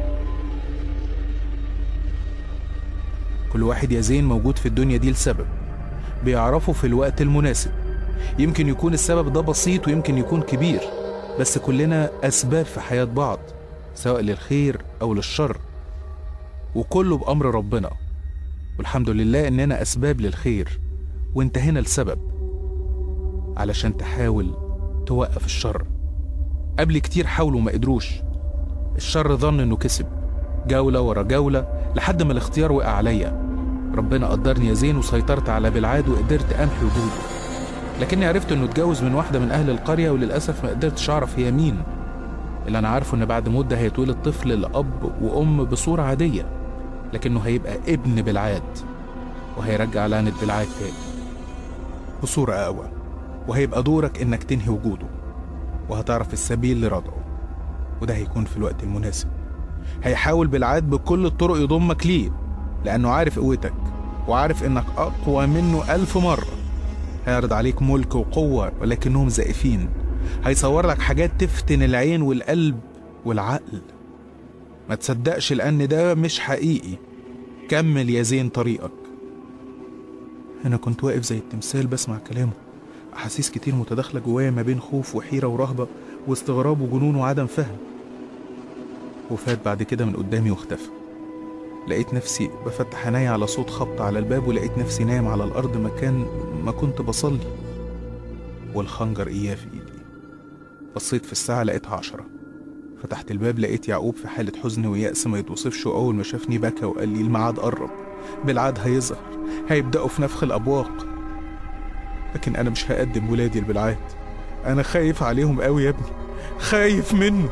كل واحد يا زين موجود في الدنيا دي لسبب بيعرفه في الوقت المناسب يمكن يكون السبب ده بسيط ويمكن يكون كبير بس كلنا أسباب في حياة بعض سواء للخير أو للشر وكله بأمر ربنا والحمد لله إننا أسباب للخير وانت هنا لسبب علشان تحاول توقف الشر قبل كتير حاولوا ما قدروش الشر ظن انه كسب جولة ورا جولة لحد ما الاختيار وقع عليا ربنا قدرني يا زين وسيطرت على بلعاد وقدرت امحي وجوده لكني عرفت انه اتجوز من واحدة من اهل القرية وللأسف ما قدرتش اعرف هي مين اللي انا عارفه ان بعد مدة هيتولد طفل لأب وأم بصورة عادية لكنه هيبقى ابن بلعاد وهيرجع لعنة بلعاد تاني بصورة أقوى وهيبقى دورك إنك تنهي وجوده وهتعرف السبيل لرضعه وده هيكون في الوقت المناسب هيحاول بالعاد بكل الطرق يضمك ليه لأنه عارف قوتك وعارف إنك أقوى منه ألف مرة هيعرض عليك ملك وقوة ولكنهم زائفين هيصور لك حاجات تفتن العين والقلب والعقل ما تصدقش لأن ده مش حقيقي كمل يا زين طريقك أنا كنت واقف زي التمثال بسمع كلامه أحاسيس كتير متداخلة جوايا ما بين خوف وحيرة ورهبة واستغراب وجنون وعدم فهم وفات بعد كده من قدامي واختفى لقيت نفسي بفتح عيني على صوت خبط على الباب ولقيت نفسي نايم على الأرض مكان ما كنت بصلي والخنجر إياه في إيدي بصيت في الساعة لقيتها عشرة فتحت الباب لقيت يعقوب في حالة حزن ويأس ما يتوصفش وأول ما شافني بكى وقال لي الميعاد قرب بالعاد هيظهر هيبدأوا في نفخ الأبواق لكن أنا مش هقدم ولادي لبلعاد أنا خايف عليهم قوي يا ابني خايف منه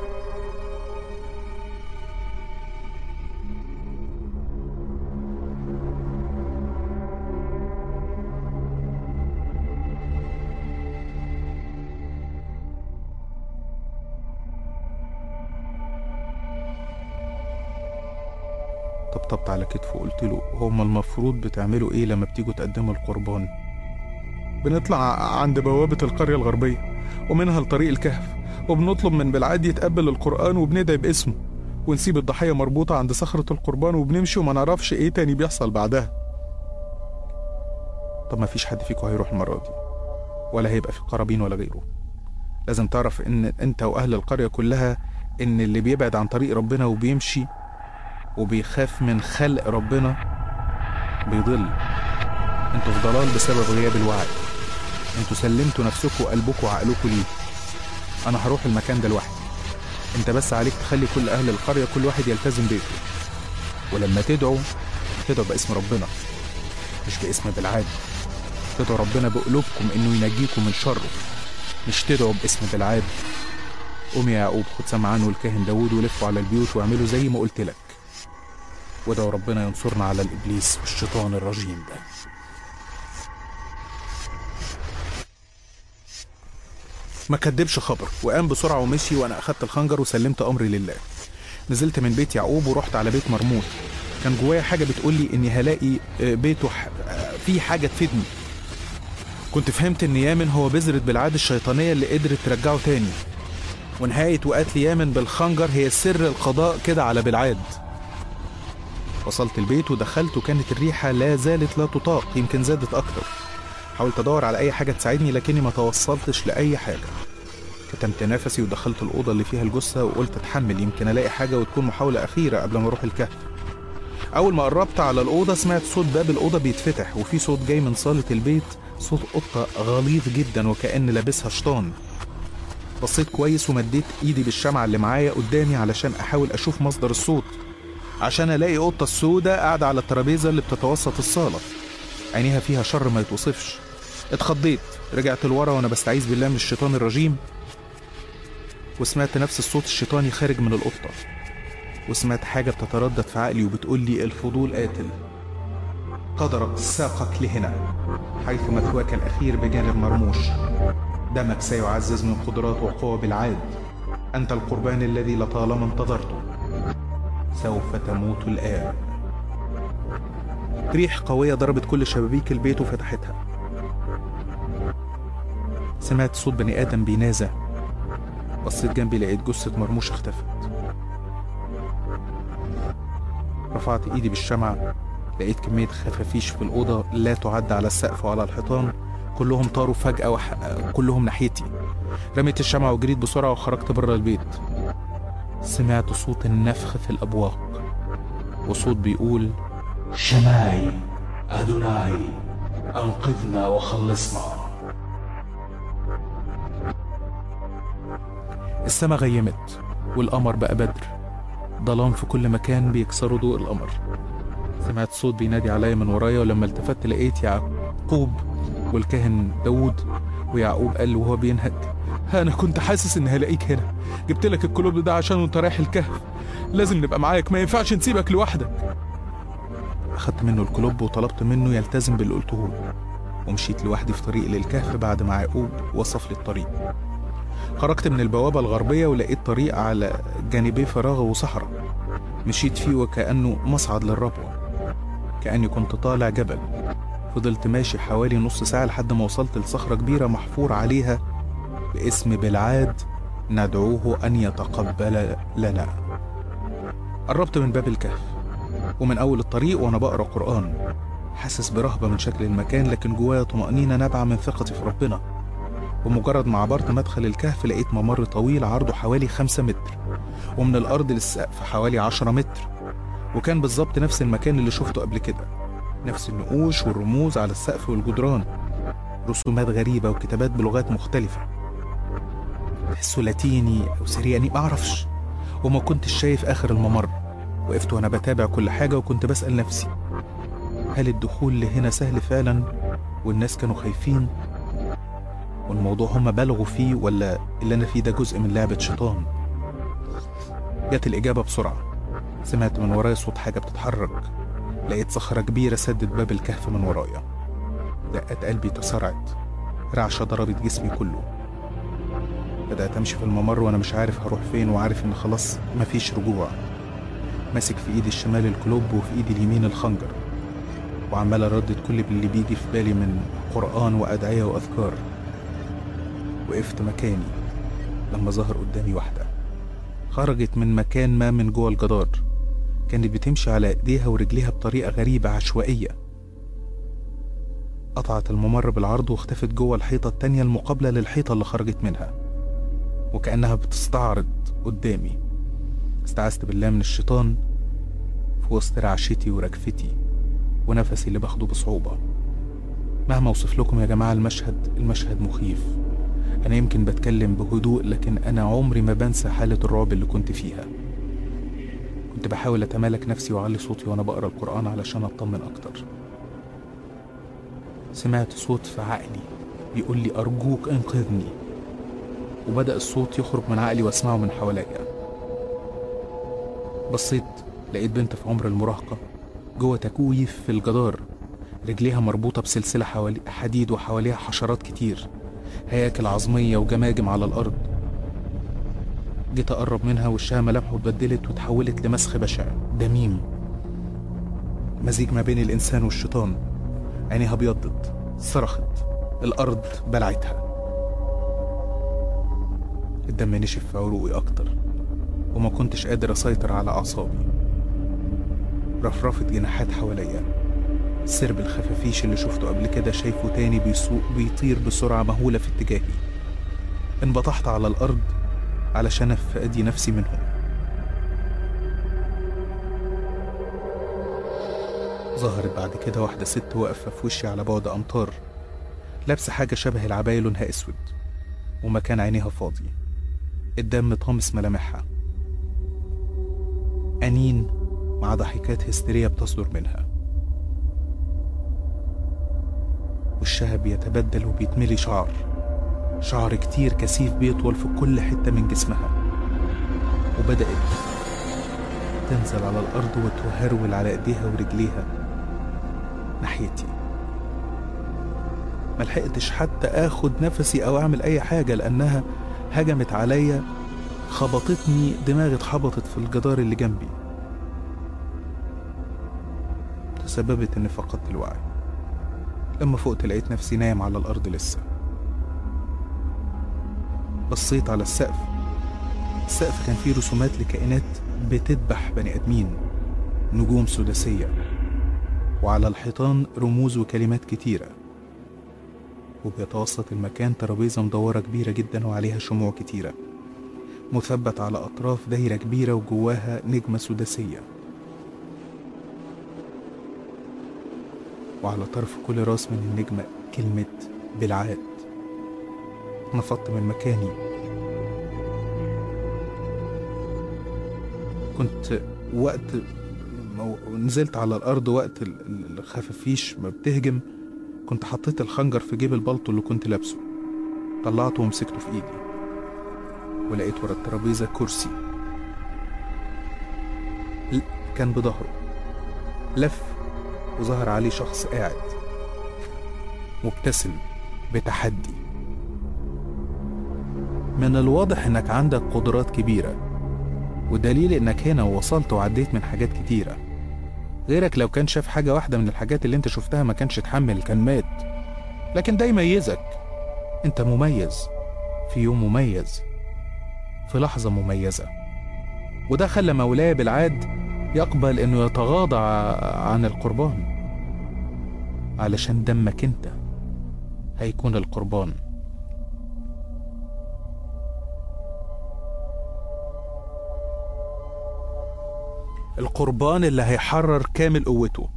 طبطبت على كتفه وقلت له هما المفروض بتعملوا ايه لما بتيجوا تقدموا القربان بنطلع عند بوابة القرية الغربية ومنها لطريق الكهف وبنطلب من بلعاد يتقبل القرآن وبندعي باسمه ونسيب الضحية مربوطة عند صخرة القربان وبنمشي وما نعرفش ايه تاني بيحصل بعدها طب ما فيش حد فيكم هيروح المرة دي ولا هيبقى في قرابين ولا غيره لازم تعرف ان انت واهل القرية كلها ان اللي بيبعد عن طريق ربنا وبيمشي وبيخاف من خلق ربنا بيضل انتوا في ضلال بسبب غياب الوعي انتوا سلمتوا نفسكم وقلبكم وعقلكم ليه انا هروح المكان ده لوحدي انت بس عليك تخلي كل اهل القرية كل واحد يلتزم بيته ولما تدعوا تدعوا باسم ربنا مش باسم بالعاد تدعوا ربنا بقلوبكم انه ينجيكم من شره مش تدعوا باسم بالعاد قوم يا يعقوب خد سمعان والكاهن داوود ولفوا على البيوت واعملوا زي ما قلت لك وادعوا ربنا ينصرنا على الابليس والشيطان الرجيم ده ما كدبش خبر وقام بسرعه ومشي وانا اخدت الخنجر وسلمت امري لله نزلت من بيت يعقوب ورحت على بيت مرموت كان جوايا حاجه بتقول لي اني هلاقي آه، بيته ح- آه، فيه حاجه تفيدني كنت فهمت ان يامن هو بذرة بالعادة الشيطانية اللي قدرت ترجعه تاني ونهاية وقتل يامن بالخنجر هي سر القضاء كده على بالعاد وصلت البيت ودخلت وكانت الريحة لا زالت لا تطاق يمكن زادت أكتر حاولت أدور على أي حاجة تساعدني لكني ما توصلتش لأي حاجة كتمت نفسي ودخلت الأوضة اللي فيها الجثة وقلت أتحمل يمكن ألاقي حاجة وتكون محاولة أخيرة قبل ما أروح الكهف أول ما قربت على الأوضة سمعت صوت باب الأوضة بيتفتح وفي صوت جاي من صالة البيت صوت قطة غليظ جدا وكأن لابسها شيطان بصيت كويس ومديت ايدي بالشمعة اللي معايا قدامي علشان احاول اشوف مصدر الصوت عشان الاقي قطة السوداء قاعدة على الترابيزة اللي بتتوسط الصالة عينيها فيها شر ما يتوصفش اتخضيت رجعت لورا وانا بستعيذ بالله من الشيطان الرجيم وسمعت نفس الصوت الشيطاني خارج من القطة وسمعت حاجة بتتردد في عقلي وبتقول لي الفضول قاتل قدرك ساقك لهنا حيث مثواك الأخير بجانب مرموش دمك سيعزز من قدرات وقوة بالعاد أنت القربان الذي لطالما انتظرته سوف تموت الآن ريح قوية ضربت كل شبابيك البيت وفتحتها سمعت صوت بني آدم بينازع بصيت جنبي لقيت جثة مرموش اختفت رفعت ايدي بالشمعة لقيت كمية خفافيش في الأوضة لا تعد على السقف وعلى الحيطان كلهم طاروا فجأة وح... كلهم ناحيتي رميت الشمعة وجريت بسرعة وخرجت بره البيت سمعت صوت النفخ في الأبواق وصوت بيقول شماي أدوناي أنقذنا وخلصنا السما غيمت والقمر بقى بدر ظلام في كل مكان بيكسروا ضوء القمر سمعت صوت بينادي عليا من ورايا ولما التفت لقيت يعقوب والكاهن داوود ويعقوب قال له وهو بينهج انا كنت حاسس اني هلاقيك هنا جبت لك الكلوب ده عشان وانت رايح الكهف لازم نبقى معاك ما ينفعش نسيبك لوحدك اخدت منه الكلوب وطلبت منه يلتزم باللي قلته له ومشيت لوحدي في طريق للكهف بعد ما يعقوب وصف لي الطريق خرجت من البوابة الغربية ولقيت طريق على جانبيه فراغ وصحراء مشيت فيه وكأنه مصعد للربوة كأني كنت طالع جبل فضلت ماشي حوالي نص ساعة لحد ما وصلت لصخرة كبيرة محفور عليها باسم بلعاد ندعوه أن يتقبل لنا قربت من باب الكهف ومن أول الطريق وأنا بقرأ قرآن حاسس برهبة من شكل المكان لكن جوايا طمأنينة نابعة من ثقتي في ربنا ومجرد ما عبرت مدخل الكهف لقيت ممر طويل عرضه حوالي خمسة متر ومن الأرض للسقف حوالي عشرة متر وكان بالظبط نفس المكان اللي شفته قبل كده نفس النقوش والرموز على السقف والجدران رسومات غريبة وكتابات بلغات مختلفة تحسه لاتيني أو سرياني معرفش وما كنتش شايف آخر الممر وقفت وأنا بتابع كل حاجة وكنت بسأل نفسي هل الدخول لهنا سهل فعلا والناس كانوا خايفين والموضوع هما بلغوا فيه ولا اللي أنا فيه ده جزء من لعبة شيطان جت الإجابة بسرعة سمعت من ورايا صوت حاجة بتتحرك لقيت صخرة كبيرة سدت باب الكهف من ورايا دقات قلبي تسارعت رعشة ضربت جسمي كله بدأت أمشي في الممر وأنا مش عارف هروح فين وعارف إن خلاص مفيش رجوع ماسك في ايدي الشمال الكلوب وفي ايدي اليمين الخنجر وعمال اردد كل اللي بيجي في بالي من قرآن وأدعية وأذكار وقفت مكاني لما ظهر قدامي واحدة خرجت من مكان ما من جوه الجدار كانت بتمشي على ايديها ورجليها بطريقة غريبة عشوائية قطعت الممر بالعرض واختفت جوه الحيطة التانية المقابلة للحيطة اللي خرجت منها وكأنها بتستعرض قدامي استعذت بالله من الشيطان في وسط رعشتي ورجفتي ونفسي اللي باخده بصعوبة مهما اوصف لكم يا جماعة المشهد المشهد مخيف أنا يمكن بتكلم بهدوء لكن أنا عمري ما بنسى حالة الرعب اللي كنت فيها كنت بحاول أتمالك نفسي وأعلي صوتي وأنا بقرأ القرآن علشان أطمن أكتر سمعت صوت في عقلي بيقول لي أرجوك انقذني وبدأ الصوت يخرج من عقلي وأسمعه من حواليا بصيت لقيت بنت في عمر المراهقة جوه تكويف في الجدار رجليها مربوطة بسلسلة حوالي حديد وحواليها حشرات كتير هياكل عظمية وجماجم على الأرض جيت أقرب منها وشها ملامحه اتبدلت وتحولت لمسخ بشع دميم مزيج ما بين الإنسان والشيطان عينيها ابيضت صرخت الأرض بلعتها الدم نشف في عروقي أكتر وما كنتش قادر أسيطر على أعصابي رفرفت جناحات حواليا سرب الخفافيش اللي شفته قبل كده شايفه تاني بيسوق بيطير بسرعة مهولة في اتجاهي انبطحت على الأرض علشان أفادي نفسي منهم ظهرت بعد كده واحدة ست واقفة في وشي على بعد أمتار لابسة حاجة شبه العباية لونها أسود ومكان عينيها فاضي الدم طامس ملامحها أنين مع ضحكات هستيرية بتصدر منها وشها بيتبدل وبيتملي شعر شعر كتير كثيف بيطول في كل حتة من جسمها وبدأت تنزل على الأرض وتهرول على إيديها ورجليها ناحيتي ملحقتش حتى آخد نفسي أو أعمل أي حاجة لأنها هجمت عليا خبطتني دماغي اتخبطت في الجدار اللي جنبي تسببت إني فقدت الوعي لما فقت لقيت نفسي نايم على الأرض لسه بصيت على السقف السقف كان فيه رسومات لكائنات بتذبح بني آدمين نجوم سداسية وعلى الحيطان رموز وكلمات كتيرة وبيتوسط المكان ترابيزة مدورة كبيرة جدا وعليها شموع كتيرة مثبت على أطراف دايرة كبيرة وجواها نجمة سداسية وعلى طرف كل راس من النجمة كلمة بالعاد نفضت من مكاني كنت وقت ما نزلت على الأرض وقت ال- ال- الخفافيش ما بتهجم كنت حطيت الخنجر في جيب البلطو اللي كنت لابسه طلعته ومسكته في ايدي ولقيت ورا الترابيزة كرسي ل- كان بظهره لف وظهر عليه شخص قاعد مبتسم بتحدي من الواضح انك عندك قدرات كبيرة ودليل انك هنا ووصلت وعديت من حاجات كتيرة غيرك لو كان شاف حاجة واحدة من الحاجات اللي انت شفتها ما كانش اتحمل كان مات لكن ده يميزك انت مميز في يوم مميز في لحظة مميزة وده خلى مولاي بالعاد يقبل انه يتغاضى ع- عن القربان علشان دمك انت هيكون القربان القربان اللي هيحرر كامل قوته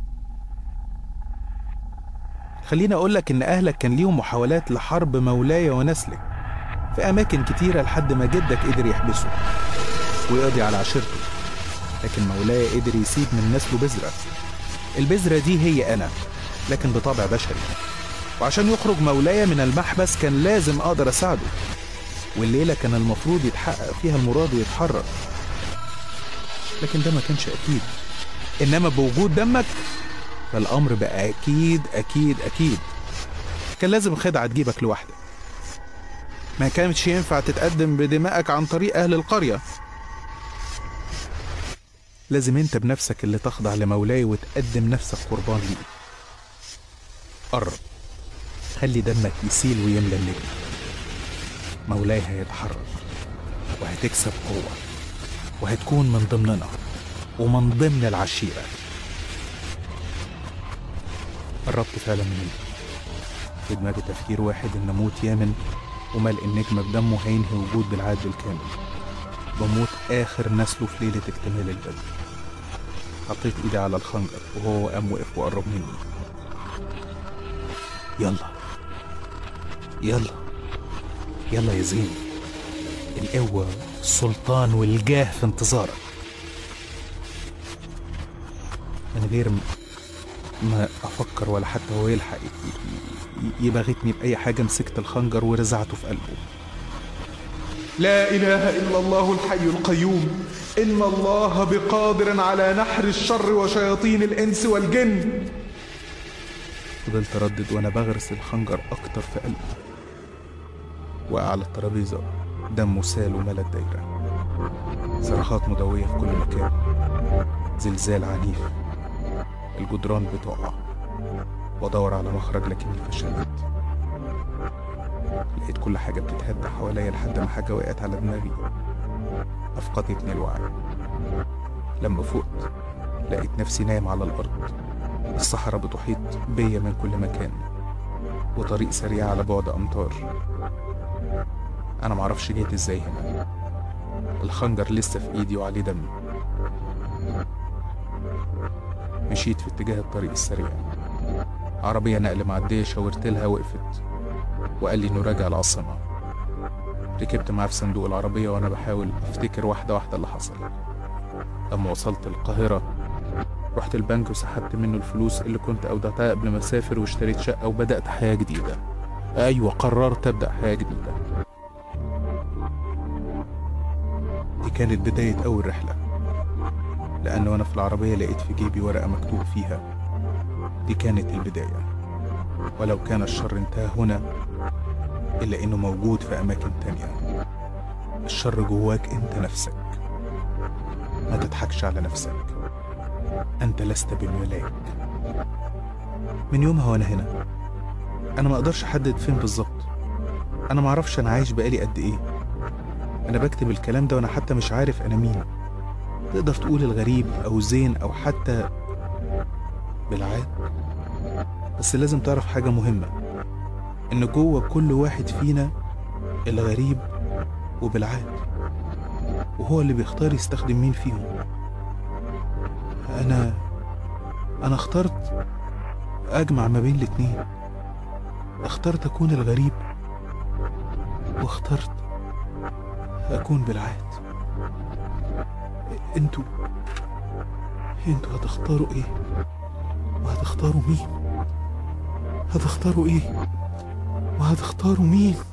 خليني اقولك ان اهلك كان ليهم محاولات لحرب مولاي ونسلك في اماكن كتيرة لحد ما جدك قدر يحبسه ويقضي على عشيرته لكن مولاي قدر يسيب من نسله بذرة البذرة دي هي أنا لكن بطبع بشري وعشان يخرج مولاي من المحبس كان لازم أقدر أساعده والليلة كان المفروض يتحقق فيها المراد ويتحرر لكن ده ما كانش أكيد إنما بوجود دمك فالأمر بقى أكيد أكيد أكيد كان لازم خدعة تجيبك لوحدك ما كانش ينفع تتقدم بدمائك عن طريق أهل القرية لازم انت بنفسك اللي تخضع لمولاي وتقدم نفسك قربان ليه قرب خلي دمك يسيل ويملى النجم مولاي هيتحرك وهتكسب قوة وهتكون من ضمننا ومن ضمن العشيرة قربت فعلا مني في دماغي تفكير واحد ان موت يامن وملء النجم بدمه هينهي وجود بالعاد بالكامل بموت اخر نسله في ليلة اكتمال البدر حطيت ايدي على الخنجر وهو قام وقف وقرب مني يلا يلا يلا يا زين القوة السلطان والجاه في انتظارك من غير م- ما أفكر ولا حتى هو يلحق ي- ي- يبغتني بأي حاجة مسكت الخنجر ورزعته في قلبه لا إله إلا الله الحي القيوم إن الله بقادر على نحر الشر وشياطين الإنس والجن فضلت أردد وأنا بغرس الخنجر أكتر في قلبه وقع على الترابيزة دمه سال وملى الدايرة صرخات مدوية في كل مكان زلزال عنيف الجدران بتقع وادور على مخرج لكني فشلت لقيت كل حاجة بتتهد حواليا لحد ما حاجة وقعت على دماغي أفقدتني الوعي لما فقت لقيت نفسي نايم على الأرض الصحراء بتحيط بيا من كل مكان وطريق سريع على بعد أمتار أنا معرفش جيت إزاي هنا الخنجر لسه في إيدي وعليه دم مشيت في اتجاه الطريق السريع عربية نقل معدية شاورت لها وقفت وقال لي إنه راجع العاصمة ركبت معاه في صندوق العربية وأنا بحاول أفتكر واحدة واحدة اللي حصل لما وصلت القاهرة رحت البنك وسحبت منه الفلوس اللي كنت أودعتها قبل ما أسافر واشتريت شقة وبدأت حياة جديدة أيوة قررت أبدأ حياة جديدة دي كانت بداية أول رحلة لأن وأنا في العربية لقيت في جيبي ورقة مكتوب فيها دي كانت البداية ولو كان الشر انتهى هنا إلا إنه موجود في أماكن تانية الشر جواك أنت نفسك ما تضحكش على نفسك أنت لست بالملاك من يومها وأنا هنا أنا ما أقدرش أحدد فين بالظبط أنا ما أعرفش أنا عايش بقالي قد إيه أنا بكتب الكلام ده وأنا حتى مش عارف أنا مين تقدر تقول الغريب أو زين أو حتى بالعاد بس لازم تعرف حاجة مهمة إن جوه كل واحد فينا الغريب وبالعاد وهو اللي بيختار يستخدم مين فيهم أنا أنا اخترت أجمع ما بين الاتنين اخترت أكون الغريب واخترت أكون بالعاد انتوا انتوا هتختاروا ايه وهتختاروا مين هتختاروا ايه وهتختاروا مين